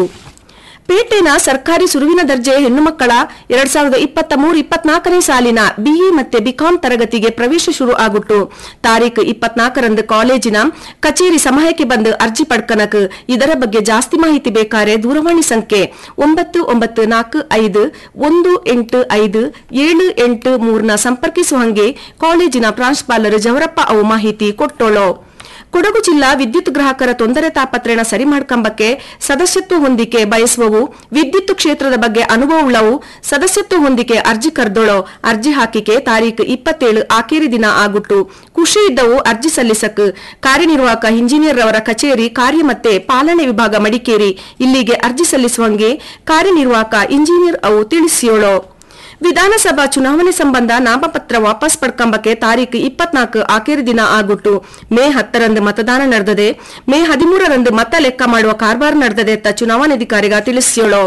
ಪೇಟೆನ ಸರ್ಕಾರಿ ಸುರುವಿನ ದರ್ಜೆ ಹೆಣ್ಣು ಮಕ್ಕಳ ಎರಡ್ ಸಾವಿರದ ಇಪ್ಪತ್ತ ಮೂರು ಇಪ್ಪತ್ನಾಲ್ಕನೇ ಸಾಲಿನ ಬಿಇ ಮತ್ತೆ ಬಿಕಾಂ ತರಗತಿಗೆ ಪ್ರವೇಶ ಶುರು ಆಗುಟ್ಟು ತಾರೀಕು ಇಪ್ಪತ್ನಾಲ್ಕರಂದು ಕಾಲೇಜಿನ ಕಚೇರಿ ಸಮಯಕ್ಕೆ ಬಂದು ಅರ್ಜಿ ಪಡ್ಕನಕ್ ಇದರ ಬಗ್ಗೆ ಜಾಸ್ತಿ ಮಾಹಿತಿ ಬೇಕಾರೆ ದೂರವಾಣಿ ಸಂಖ್ಯೆ ಒಂಬತ್ತು ಒಂಬತ್ತು ನಾಲ್ಕು ಐದು ಒಂದು ಎಂಟು ಐದು ಏಳು ಎಂಟು ಮೂರ್ನ ಸಂಪರ್ಕಿಸುವ ಹಂಗೆ ಕಾಲೇಜಿನ ಪ್ರಾಂಶುಪಾಲರು ಜವರಪ್ಪ ಅವು ಮಾಹಿತಿ ಕೊಟ್ಟೋಳು ಕೊಡಗು ಜಿಲ್ಲಾ ವಿದ್ಯುತ್ ಗ್ರಾಹಕರ ತೊಂದರೆ ತಾಪತ್ರೆನ ಸರಿ ಮಾಡ್ಕೊಂಬಕ್ಕೆ ಸದಸ್ಯತ್ವ ಹೊಂದಿಕೆ ಬಯಸುವವು ವಿದ್ಯುತ್ ಕ್ಷೇತ್ರದ ಬಗ್ಗೆ ಅನುಭವವುಳ್ಳವು ಸದಸ್ಯತ್ವ ಹೊಂದಿಕೆ ಅರ್ಜಿ ಕರ್ದೋಳೋ ಅರ್ಜಿ ಹಾಕಿಕೆ ತಾರೀಕು ಇಪ್ಪತ್ತೇಳು ಆಖೇರಿ ದಿನ ಆಗುಟ್ಟು ಖುಷಿ ಇದ್ದವು ಅರ್ಜಿ ಸಲ್ಲಿಸಕ್ ಕಾರ್ಯನಿರ್ವಾಹಕ ಇಂಜಿನಿಯರ್ ಅವರ ಕಚೇರಿ ಕಾರ್ಯ ಮತ್ತೆ ಪಾಲನೆ ವಿಭಾಗ ಮಡಿಕೇರಿ ಇಲ್ಲಿಗೆ ಅರ್ಜಿ ಸಲ್ಲಿಸುವಂಗೆ ಕಾರ್ಯನಿರ್ವಾಹಕ ಇಂಜಿನಿಯರ್ ಅವು ತಿಳಿಸಿಯೋಳೋ ವಿಧಾನಸಭಾ ಚುನಾವಣೆ ಸಂಬಂಧ ನಾಮಪತ್ರ ವಾಪಸ್ ಪಡ್ಕೊಂಬಕ್ಕೆ ತಾರೀಕು ಇಪ್ಪತ್ನಾಲ್ಕು ಆಖೇರಿ ದಿನ ಆಗುಟ್ಟು ಮೇ ಹತ್ತರಂದು ಮತದಾನ ನಡೆದದೆ ಮೇ ಹದಿಮೂರರಂದು ಮತ ಲೆಕ್ಕ ಮಾಡುವ ಕಾರ್ಬಾರ್ ನಡೆದದೆ ಅಂತ ಚುನಾವಣಾಧಿಕಾರಿಗ ತಿಳಿಸಿಯೋಳು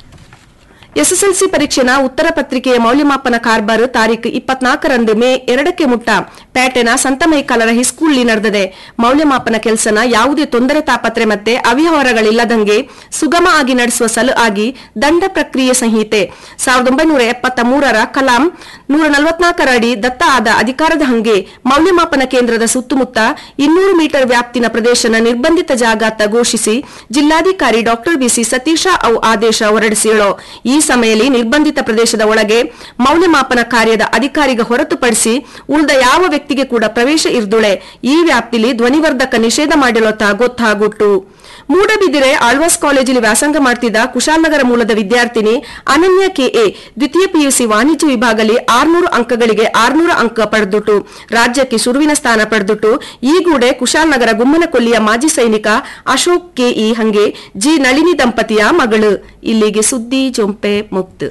ಎಸ್ಎಸ್ಎಲ್ಸಿ ಪರೀಕ್ಷೆನ ಉತ್ತರ ಪತ್ರಿಕೆಯ ಮೌಲ್ಯಮಾಪನ ಕಾರ್ಬಾರ್ ತಾರೀಕು ಇಪ್ಪತ್ನಾಲ್ಕರಂದು ಮೇ ಎರಡಕ್ಕೆ ಮುಟ್ಟ ಪ್ಯಾಟೆನ ಸಂತ ಮೈಕಾಲರ ಹಿಸ್ಕೂಲ್ನಲ್ಲಿ ನಡೆದದೆ ಮೌಲ್ಯಮಾಪನ ಕೆಲಸನ ಯಾವುದೇ ತೊಂದರೆ ತಾಪತ್ರೆ ಮತ್ತೆ ಅವ್ಯವಹಾರಗಳಿಲ್ಲದಂಗೆ ಸುಗಮ ಆಗಿ ನಡೆಸುವ ಸಲು ಆಗಿ ದಂಡ ಪ್ರಕ್ರಿಯೆ ಸಂಹಿತೆ ಸಾವಿರದ ಒಂಬೈನೂರ ಎಪ್ಪತ್ತ ಮೂರರ ಕಲಾಂ ನೂರ ನಲವತ್ನಾಲ್ಕರ ಅಡಿ ದತ್ತ ಆದ ಅಧಿಕಾರದ ಹಂಗೆ ಮೌಲ್ಯಮಾಪನ ಕೇಂದ್ರದ ಸುತ್ತಮುತ್ತ ಇನ್ನೂರು ಮೀಟರ್ ವ್ಯಾಪ್ತಿನ ಪ್ರದೇಶನ ನಿರ್ಬಂಧಿತ ಜಾಗ ಅಂತ ಘೋಷಿಸಿ ಜಿಲ್ಲಾಧಿಕಾರಿ ಡಾಕ್ಟರ್ ಬಿಸಿ ಸತೀಶ ಅವು ಆದೇಶ ಹೊರಡಿಸಿಯಳು ಈ ಸಮಯದಲ್ಲಿ ನಿರ್ಬಂಧಿತ ಪ್ರದೇಶದ ಒಳಗೆ ಮೌಲ್ಯಮಾಪನ ಕಾರ್ಯದ ಅಧಿಕಾರಿಗ ಹೊರತುಪಡಿಸಿ ಉಳಿದ ಯಾವ ವ್ಯಕ್ತಿಗೆ ಕೂಡ ಪ್ರವೇಶ ಇರ್ದುಳೆ ಈ ವ್ಯಾಪ್ತಿಲಿ ಧ್ವನಿವರ್ಧಕ ನಿಷೇಧ ಮಾಡಿರೋತ ಗೊತ್ತಾಗುಟ್ಟು ಮೂಡಬಿದಿರೆ ಆಳ್ವಾಸ್ ಕಾಲೇಜಿನಲ್ಲಿ ವ್ಯಾಸಂಗ ಮಾಡ್ತಿದ್ದ ಕುಶಾಲನಗರ ಮೂಲದ ವಿದ್ಯಾರ್ಥಿನಿ ಅನನ್ಯ ಕೆಎ ದ್ವಿತೀಯ ಪಿಯುಸಿ ವಾಣಿಜ್ಯ ವಿಭಾಗದಲ್ಲಿ ಆರ್ನೂರು ಅಂಕಗಳಿಗೆ ಆರ್ನೂರು ಅಂಕ ಪಡೆದುಟ್ಟು ರಾಜ್ಯಕ್ಕೆ ಶುರುವಿನ ಸ್ಥಾನ ಪಡೆದುಟ್ಟು ಈ ಗೂಡೆ ಕುಶಾಲನಗರ ಗುಮ್ಮನಕೊಲ್ಲಿಯ ಮಾಜಿ ಸೈನಿಕ ಅಶೋಕ್ ಕೆಇ ಹಂಗೆ ಜಿ ನಳಿನಿ ದಂಪತಿಯ ಮಗಳು ಇಲ್ಲಿಗೆ ಸುದ್ದಿ ಜೊಂಪೆ ಮುಕ್ತು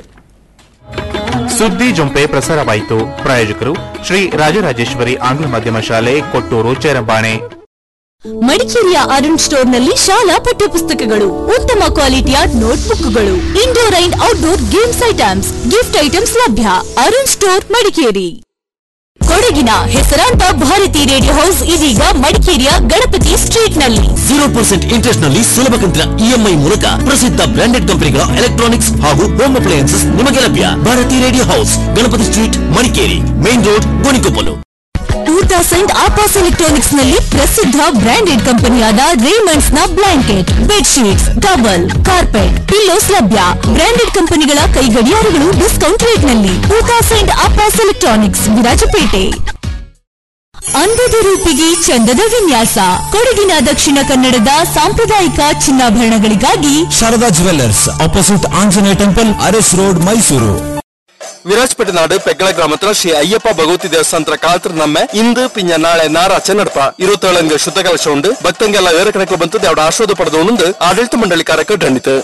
ಸುದ್ದಿ ಜೊಂಪೆ ಪ್ರಸಾರವಾಯಿತು ಪ್ರಾಯೋಜಕರು ಶ್ರೀ ರಾಜರಾಜೇಶ್ವರಿ ಆಂಗ್ಲ ಮಾಧ್ಯಮ ಶಾಲೆ ಕೊಟ್ಟೂರು ಚೇರಂಬಾಣೆ ಮಡಿಕೇರಿಯ ಅರುಣ್ ಸ್ಟೋರ್ನಲ್ಲಿ ಶಾಲಾ ಪಠ್ಯಪುಸ್ತಕಗಳು ಉತ್ತಮ ಕ್ವಾಲಿಟಿಯ ನೋಟ್ಬುಕ್ಗಳು indoor and outdoor games items gift items ಲಭ್ಯ ಅರುಣ್ ಸ್ಟೋರ್ ಮಡಿಕೇರಿ ಕೊಡಗಿನ ಹೆಸರಾಂತ ಭಾರತಿ ರೇಡಿಯೋ ಹೌಸ್ ಇದೀಗ ಮಡಿಕೇರಿಯ ಗಣಪತಿ ಸ್ಟ್ರೀಟ್ ನಲ್ಲಿ ಜೀರೋ ಪರ್ಸೆಂಟ್ ಇಂಟ್ರೆಸ್ಟ್ ನಲ್ಲಿ ಸುಲಭ ಕಂತಿನ ಇಎಂಐ ಮೂಲಕ ಪ್ರಸಿದ್ಧ ಬ್ರಾಂಡೆಡ್ ಕಂಪನಿಗಳ ಎಲೆಕ್ಟ್ರಾನಿಕ್ಸ್ ಹಾಗೂ ಹೋಮ್ ಅಪ್ಲಯನ್ಸಸ್ ನಿಮಗೆ ಲಭ್ಯ Bharati radio house Ganapati street Madikeri main road Gonikoppalu two thousand Apas electronics ನಲ್ಲಿ ಪ್ರಸಿದ್ಧ ಬ್ರಾಂಡೆಡ್ ಕಂಪನಿಯಾದ ರೇಮಂಡ್ಸ್ ನ blanket bedsheets towel carpet pillows ಲಭ್ಯ ಬ್ರಾಂಡೆಡ್ ಕಂಪನಿಗಳ ಕೈ ಗಡಿಯಾರಗಳು ಡಿಸ್ಕೌಂಟ್ ರೇಟ್ ನಲ್ಲಿ two thousand Apas electronics Virajpet ಅಂದದ ರೂಪಿಗೆ ಚಂದದ ವಿನ್ಯಾಸ ಕೊಡಗಿನ ದಕ್ಷಿಣ ಕನ್ನಡದ ಸಾಂಪ್ರದಾಯಿಕ ಚಿನ್ನಾಭರಣಗಳಿಗಾಗಿ Sharada jewellers opposite Anjaneya temple Aras road Mysuru Virajpet ನಾಡು ಪೆಗ್ಗಳ ಗ್ರಾಮತ್ರ ಶ್ರೀ ಅಯ್ಯಪ್ಪ ಭಗವತಿ ದೇವಸ್ಥಾನದ ಕಾಲತ್ರ ನಮ್ಮೆ ಇಂದು ಪಿಂಜ ನಾಳೆ ನಾರಾಚೆ ನಡಪ ഇരുപത്തേഴഞ്ച് ശുദ്ധ കലശമുണ്ട് ഭക്തങ്കെല്ലാം ഏറെ കണക്കിൽ ബന്ധത്തെ അവിടെ ആശ്വാദ ಪಡೆದವನುಂದು ಆಡಳಿತ ಮಂಡಳಿ ಕಾರ್ಯಕ್ಕೆ ದಂಡಿತು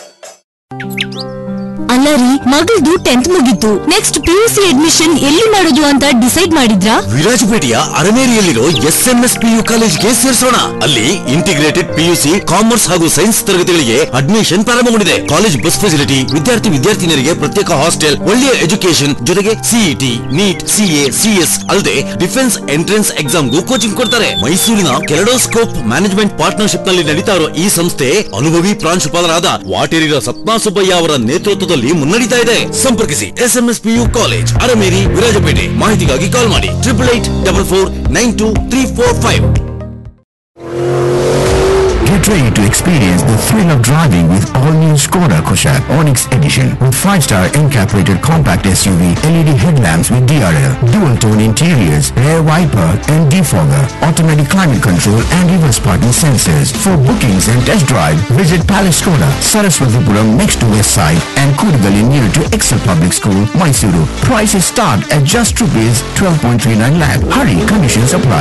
ಅಲ್ಲ ರೀ ಮಗಳದು ಟೆಂತ್ ಮುಗೀತು ನೆಕ್ಸ್ಟ್ ಪಿಯುಸಿ ಅಡ್ಮಿಷನ್ ಎಲ್ಲಿ ಮಾಡೋದು ಅಂತ ಡಿಸೈಡ್ ಮಾಡಿದ್ರಾ ವಿರಾಜಪೇಟೆಯ ಅರನೇರಿಯಲ್ಲಿರೋ ಎಸ್ ಎನ್ ಎಸ್ ಪಿಯು ಕಾಲೇಜ್ಗೆ ಸೇರಿಸೋಣ ಅಲ್ಲಿ ಇಂಟಿಗ್ರೇಟೆಡ್ ಪಿಯುಸಿ ಕಾಮರ್ಸ್ ಹಾಗೂ ಸೈನ್ಸ್ ತರಗತಿಗಳಿಗೆ ಅಡ್ಮಿಷನ್ ಪ್ರಾರಂಭಗೊಂಡಿದೆ ಕಾಲೇಜ್ ಬಸ್ ಫೆಸಿಲಿಟಿ ವಿದ್ಯಾರ್ಥಿ ವಿದ್ಯಾರ್ಥಿನಿಯರಿಗೆ ಪ್ರತ್ಯೇಕ ಹಾಸ್ಟೆಲ್ ಒಳ್ಳೆಯ ಎಜುಕೇಶನ್ ಜೊತೆಗೆ ಸಿಇಟಿ ನೀಟ್ ಸಿಎ ಸಿಎಸ್ ಅಲ್ಲದೆ ಡಿಫೆನ್ಸ್ ಎಂಟ್ರೆನ್ಸ್ ಎಕ್ಸಾಮ್ಗೂ ಕೋಚಿಂಗ್ ಕೊಡ್ತಾರೆ ಮೈಸೂರಿನ ಕೆರಡೋಸ್ಕೋಪ್ ಮ್ಯಾನೇಜ್ಮೆಂಟ್ ಪಾರ್ಟ್ನರ್ಶಿಪ್ ನಲ್ಲಿ ನಡೀತಾ ಇರೋ ಈ ಸಂಸ್ಥೆ ಅನುಭವಿ ಪ್ರಾಂಶುಪಾಲರಾದ ವಾಟೇರಿಯ ಸತ್ನಾ ಸುಬ್ಬಯ್ಯ ಅವರ ನೇತೃತ್ವದಲ್ಲಿ ಮುನ್ನಡೀತಾ ಇದೆ ಸಂಪರ್ಕಿಸಿ SMS PU college Arameri Virajpet ಮಾಹಿತಿಗಾಗಿ ಕಾಲ್ ಮಾಡಿ triple eight double four nine two three four five Get ready to experience the thrill of driving with all-new Skoda Kushaq Onyx Edition with 5-star NCAP-rated compact SUV, LED headlamps with DRL, dual-tone interiors, rear wiper and defogger, automatic climate control and reverse parking sensors. For bookings and test drive, visit Palace Skoda, Saraswatipuram next to West Side and Kudagali near to Excel Public School, Mysuru. Prices start at just rupees 12.39 lakh. Hurry, conditions apply.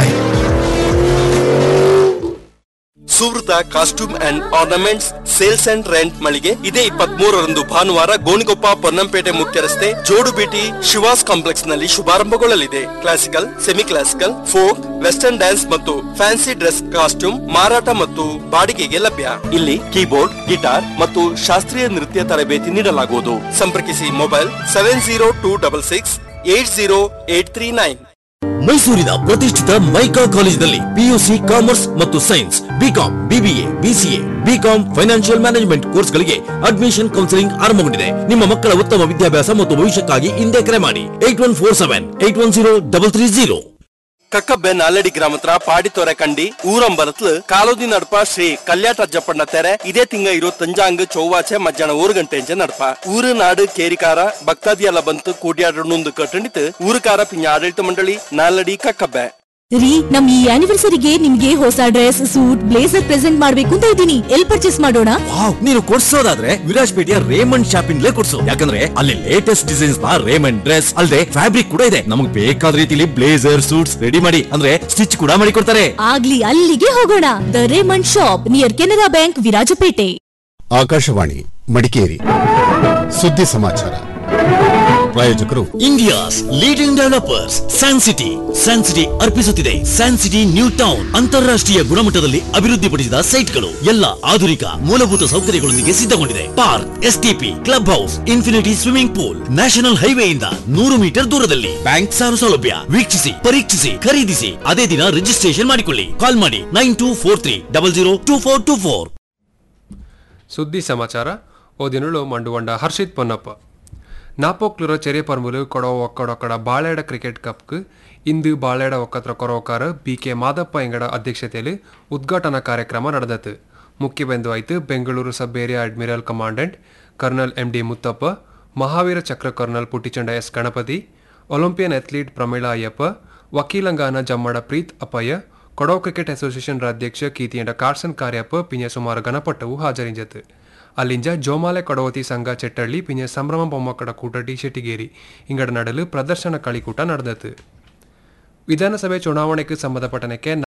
Suvrutha costume and ornaments sales and rent ಮಳಿಗೆ ಇದೇ ಇಪ್ಪತ್ತ್ ಮೂರರಂದು ಭಾನುವಾರ ಗೋಣಿಗೊಪ್ಪ ಪೊನ್ನಂಪೇಟೆ ಮುಖ್ಯ ರಸ್ತೆ ಜೋಡುಬೀಟಿ Shivas complex ನಲ್ಲಿ ಶುಭಾರಂಭಗೊಳ್ಳಲಿದೆ classical semi classical folk western dance ಮತ್ತು ಫ್ಯಾನ್ಸಿ ಡ್ರೆಸ್ ಕಾಸ್ಟ್ಯೂಮ್ ಮಾರಾಟ ಮತ್ತು ಬಾಡಿಗೆಗೆ ಲಭ್ಯ ಇಲ್ಲಿ ಕೀಬೋರ್ಡ್ ಗಿಟಾರ್ ಮತ್ತು ಶಾಸ್ತ್ರೀಯ ನೃತ್ಯ ತರಬೇತಿ ನೀಡಲಾಗುವುದು ಸಂಪರ್ಕಿಸಿ mobile seven zero two double six eight zero eight three nine ಮೈಸೂರಿನ ಪ್ರತಿಷ್ಠಿತ ಮೈಕಾ ಕಾಲೇಜಿನಲ್ಲಿ ಪಿಯುಸಿ ಕಾಮರ್ಸ್ ಮತ್ತು science BCom BBA BCA BCom financial management ಕೋರ್ಸ್ಗಳಿಗೆ ಅಡ್ಮಿಷನ್ ಕೌನ್ಸಿಲಿಂಗ್ ಆರಂಭಗೊಂಡಿದೆ ನಿಮ್ಮ ಮಕ್ಕಳ ಉತ್ತಮ ವಿದ್ಯಾಭ್ಯಾಸ ಮತ್ತು ಭವಿಷ್ಯಕ್ಕಾಗಿ ಹಿಂದೆ ಕರೆ ಮಾಡಿ eight one four seven eight one zero double three zero Kakkabbe Naladi ಗ್ರಾಮತ್ರ ಪಾಡಿತೊರೆ ಕಂಡಿ ಊರಂಬರತ್ಲು ಕಾಲೋದಿ ನಡಪ ಶ್ರೀ ಕಲ್ಯಾಟ ಅಜ್ಜಪ್ಪಣ್ಣ ತೆರೆ ಇದೇ ತಿಂಗ ಇರೋ ತಂಜಾಂಗ್ ಚೌವಾಚೆ ಮಧ್ಯಾಹ್ನ ಊರು ಗಂಟೆಂಚೆ ನಡಪ ಊರು ನಾಡು ಕೇರಿಕಾರ ಭಕ್ತಾದಿ ಎಲ್ಲ ಬಂತು ಕೂಡ್ಯಾಡೊಂದು ಕಟ್ಟಂಡಿತು ಊರುಕಾರ ಪಿಂಜ ಆಡಳಿತ ಮಂಡಳಿ ನಾಲಡಿ ಕಕ್ಕಬ್ಬೆ ರೀ ನಮ್ ಈ ಆನಿವರ್ಸರಿಗೆ ನಿಮ್ಗೆ ಹೊಸ ಡ್ರೆಸ್ ಸೂಟ್ ಬ್ಲೇಸರ್ ಪ್ರೆಸೆಂಟ್ ಮಾಡ್ಬೇಕು ಅಂತ ಇದ್ದೀನಿ ಎಲ್ ಪರ್ಚೇಸ್ ಮಾಡೋಣ ವಾವ್ ನೀನು ಕೊಡ್ಸೋದಾದ್ರೆ ವಿರಾಜ್ಪೇಟೆಯ ರೇಮಂಡ್ ಶಾಪಿಂಗ್ಲೇ ಕೊಡ್ಸು ಯಾಕಂದ್ರೆ ಅಲ್ಲಿ ಲೇಟೆಸ್ಟ್ ಡಿಸೈನ್ಸ್ ನ ರೇಮಂಡ್ ಡ್ರೆಸ್ ಅಲ್ಲದೆ ಫ್ಯಾಬ್ರಿಕ್ ಕೂಡ ಇದೆ ನಮಗೆ ಬೇಕಾದ ರೀತಿಲಿ ಬ್ಲೇಸರ್ ಸೂಟ್ಸ್ ರೆಡಿ ಮಾಡಿ ಅಂದ್ರೆ ಸ್ಟಿಚ್ ಕೂಡ ಮಾಡಿ ಕೊಡ್ತಾರೆ ಆಗ್ಲಿ ಅಲ್ಲಿಗೆ ಹೋಗೋಣ the Raymond shop near Canara bank Virajpet Akashvani Madikeri ಸುದ್ದಿ ಸಮಾಚಾರ ಪ್ರಾಯೋಜಕರು India's leading developers San City San City ಅರ್ಪಿಸುತ್ತಿದೆ ಸ್ಯಾನ್ ಸಿಟಿ ನ್ಯೂ ಟೌನ್ ಅಂತಾರಾಷ್ಟ್ರೀಯ ಗುಣಮಟ್ಟದಲ್ಲಿ ಅಭಿವೃದ್ಧಿಪಡಿಸಿದ ಸೈಟ್ಗಳು ಎಲ್ಲ ಆಧುನಿಕ ಮೂಲಭೂತ ಸೌಕರ್ಯಗಳೊಂದಿಗೆ ಸಿದ್ಧಗೊಂಡಿದೆ park STP club house infinity swimming pool national ಹೈವೇಯಿಂದ ನೂರು ಮೀಟರ್ ದೂರದಲ್ಲಿ ಬ್ಯಾಂಕ್ ಸಾಲ ಸೌಲಭ್ಯ ವೀಕ್ಷಿಸಿ ಪರೀಕ್ಷಿಸಿ ಖರೀದಿಸಿ ಅದೇ ದಿನ ರಿಜಿಸ್ಟ್ರೇಷನ್ ಮಾಡಿಕೊಳ್ಳಿ ಕಾಲ್ ಮಾಡಿ nine two four three double zero two four two four ಸುದ್ದಿ ಸಮಾಚಾರ ಓದಿನುಳು ಮಂಡುವಂಡ ಹರ್ಷಿತ್ ಪೊನ್ನಪ್ಪ ನಾಪೋಕ್ಲುರ ಚೆರೆ ಪರ್ಮುಲು ಕೊಡೋ ಒಕ್ಕಡೊಕ್ಕಡ ಬಾಳೆಡ ಕ್ರಿಕೆಟ್ ಕಪ್ಗೆ ಇಂದು ಬಾಳೆಡ ಒಕ್ಕತ್ರ ಕೊರೋಕಾರ ಬಿ ಕೆ ಮಾದಪ್ಪ ಎಂಗಡ ಅಧ್ಯಕ್ಷತೆಯಲ್ಲಿ ಉದ್ಘಾಟನಾ ಕಾರ್ಯಕ್ರಮ ನಡೆದತು ಮುಖ್ಯ ಬಿಂದು ಆಯ್ತು Bengaluru sub area admiral commandant colonel M D Muthappa Mahavir Chakra colonel Puttichanda S Ganapathi Olympian athlete Pramila Ayyappa ವಕೀಲಂಗಾನ ಜಮ್ಮಡ ಪ್ರೀತ್ ಅಪ್ಪಯ್ಯ ಕೊಡೋ ಕ್ರಿಕೆಟ್ ಅಸೋಸಿಯೇಷನ್ ಅಧ್ಯಕ್ಷ ಕೀತಿಯಂಡ ಕಾರ್ಸನ್ ಕಾರ್ಯಪ್ಪ ಪಿಂಜ ಸುಮಾರು ಗಣಪಟ್ಟವು ಹಾಜರಿಂಜತು ಅಲ್ಲಿಂಜ ಜೋಮಾಲೆ ಕೊಡವತಿ ಸಂಘ ಚೆಟ್ಟಳ್ಳಿ ಪಿಂಜ ಸಂಭ್ರಮ ಬೊಮ್ಮಕ್ಕಡ ಕೂಟ ಟಿ ಶೆಟ್ಟಿಗೇರಿ ಇಂಗಡ ನಡಲು ಪ್ರದರ್ಶನ ಕಳಿಕೂಟ ನಡೆದತು ವಿಧಾನಸಭೆ ಚುನಾವಣೆಗೆ ಸಂಬಂಧಪಟ್ಟನಕ್ಕೆ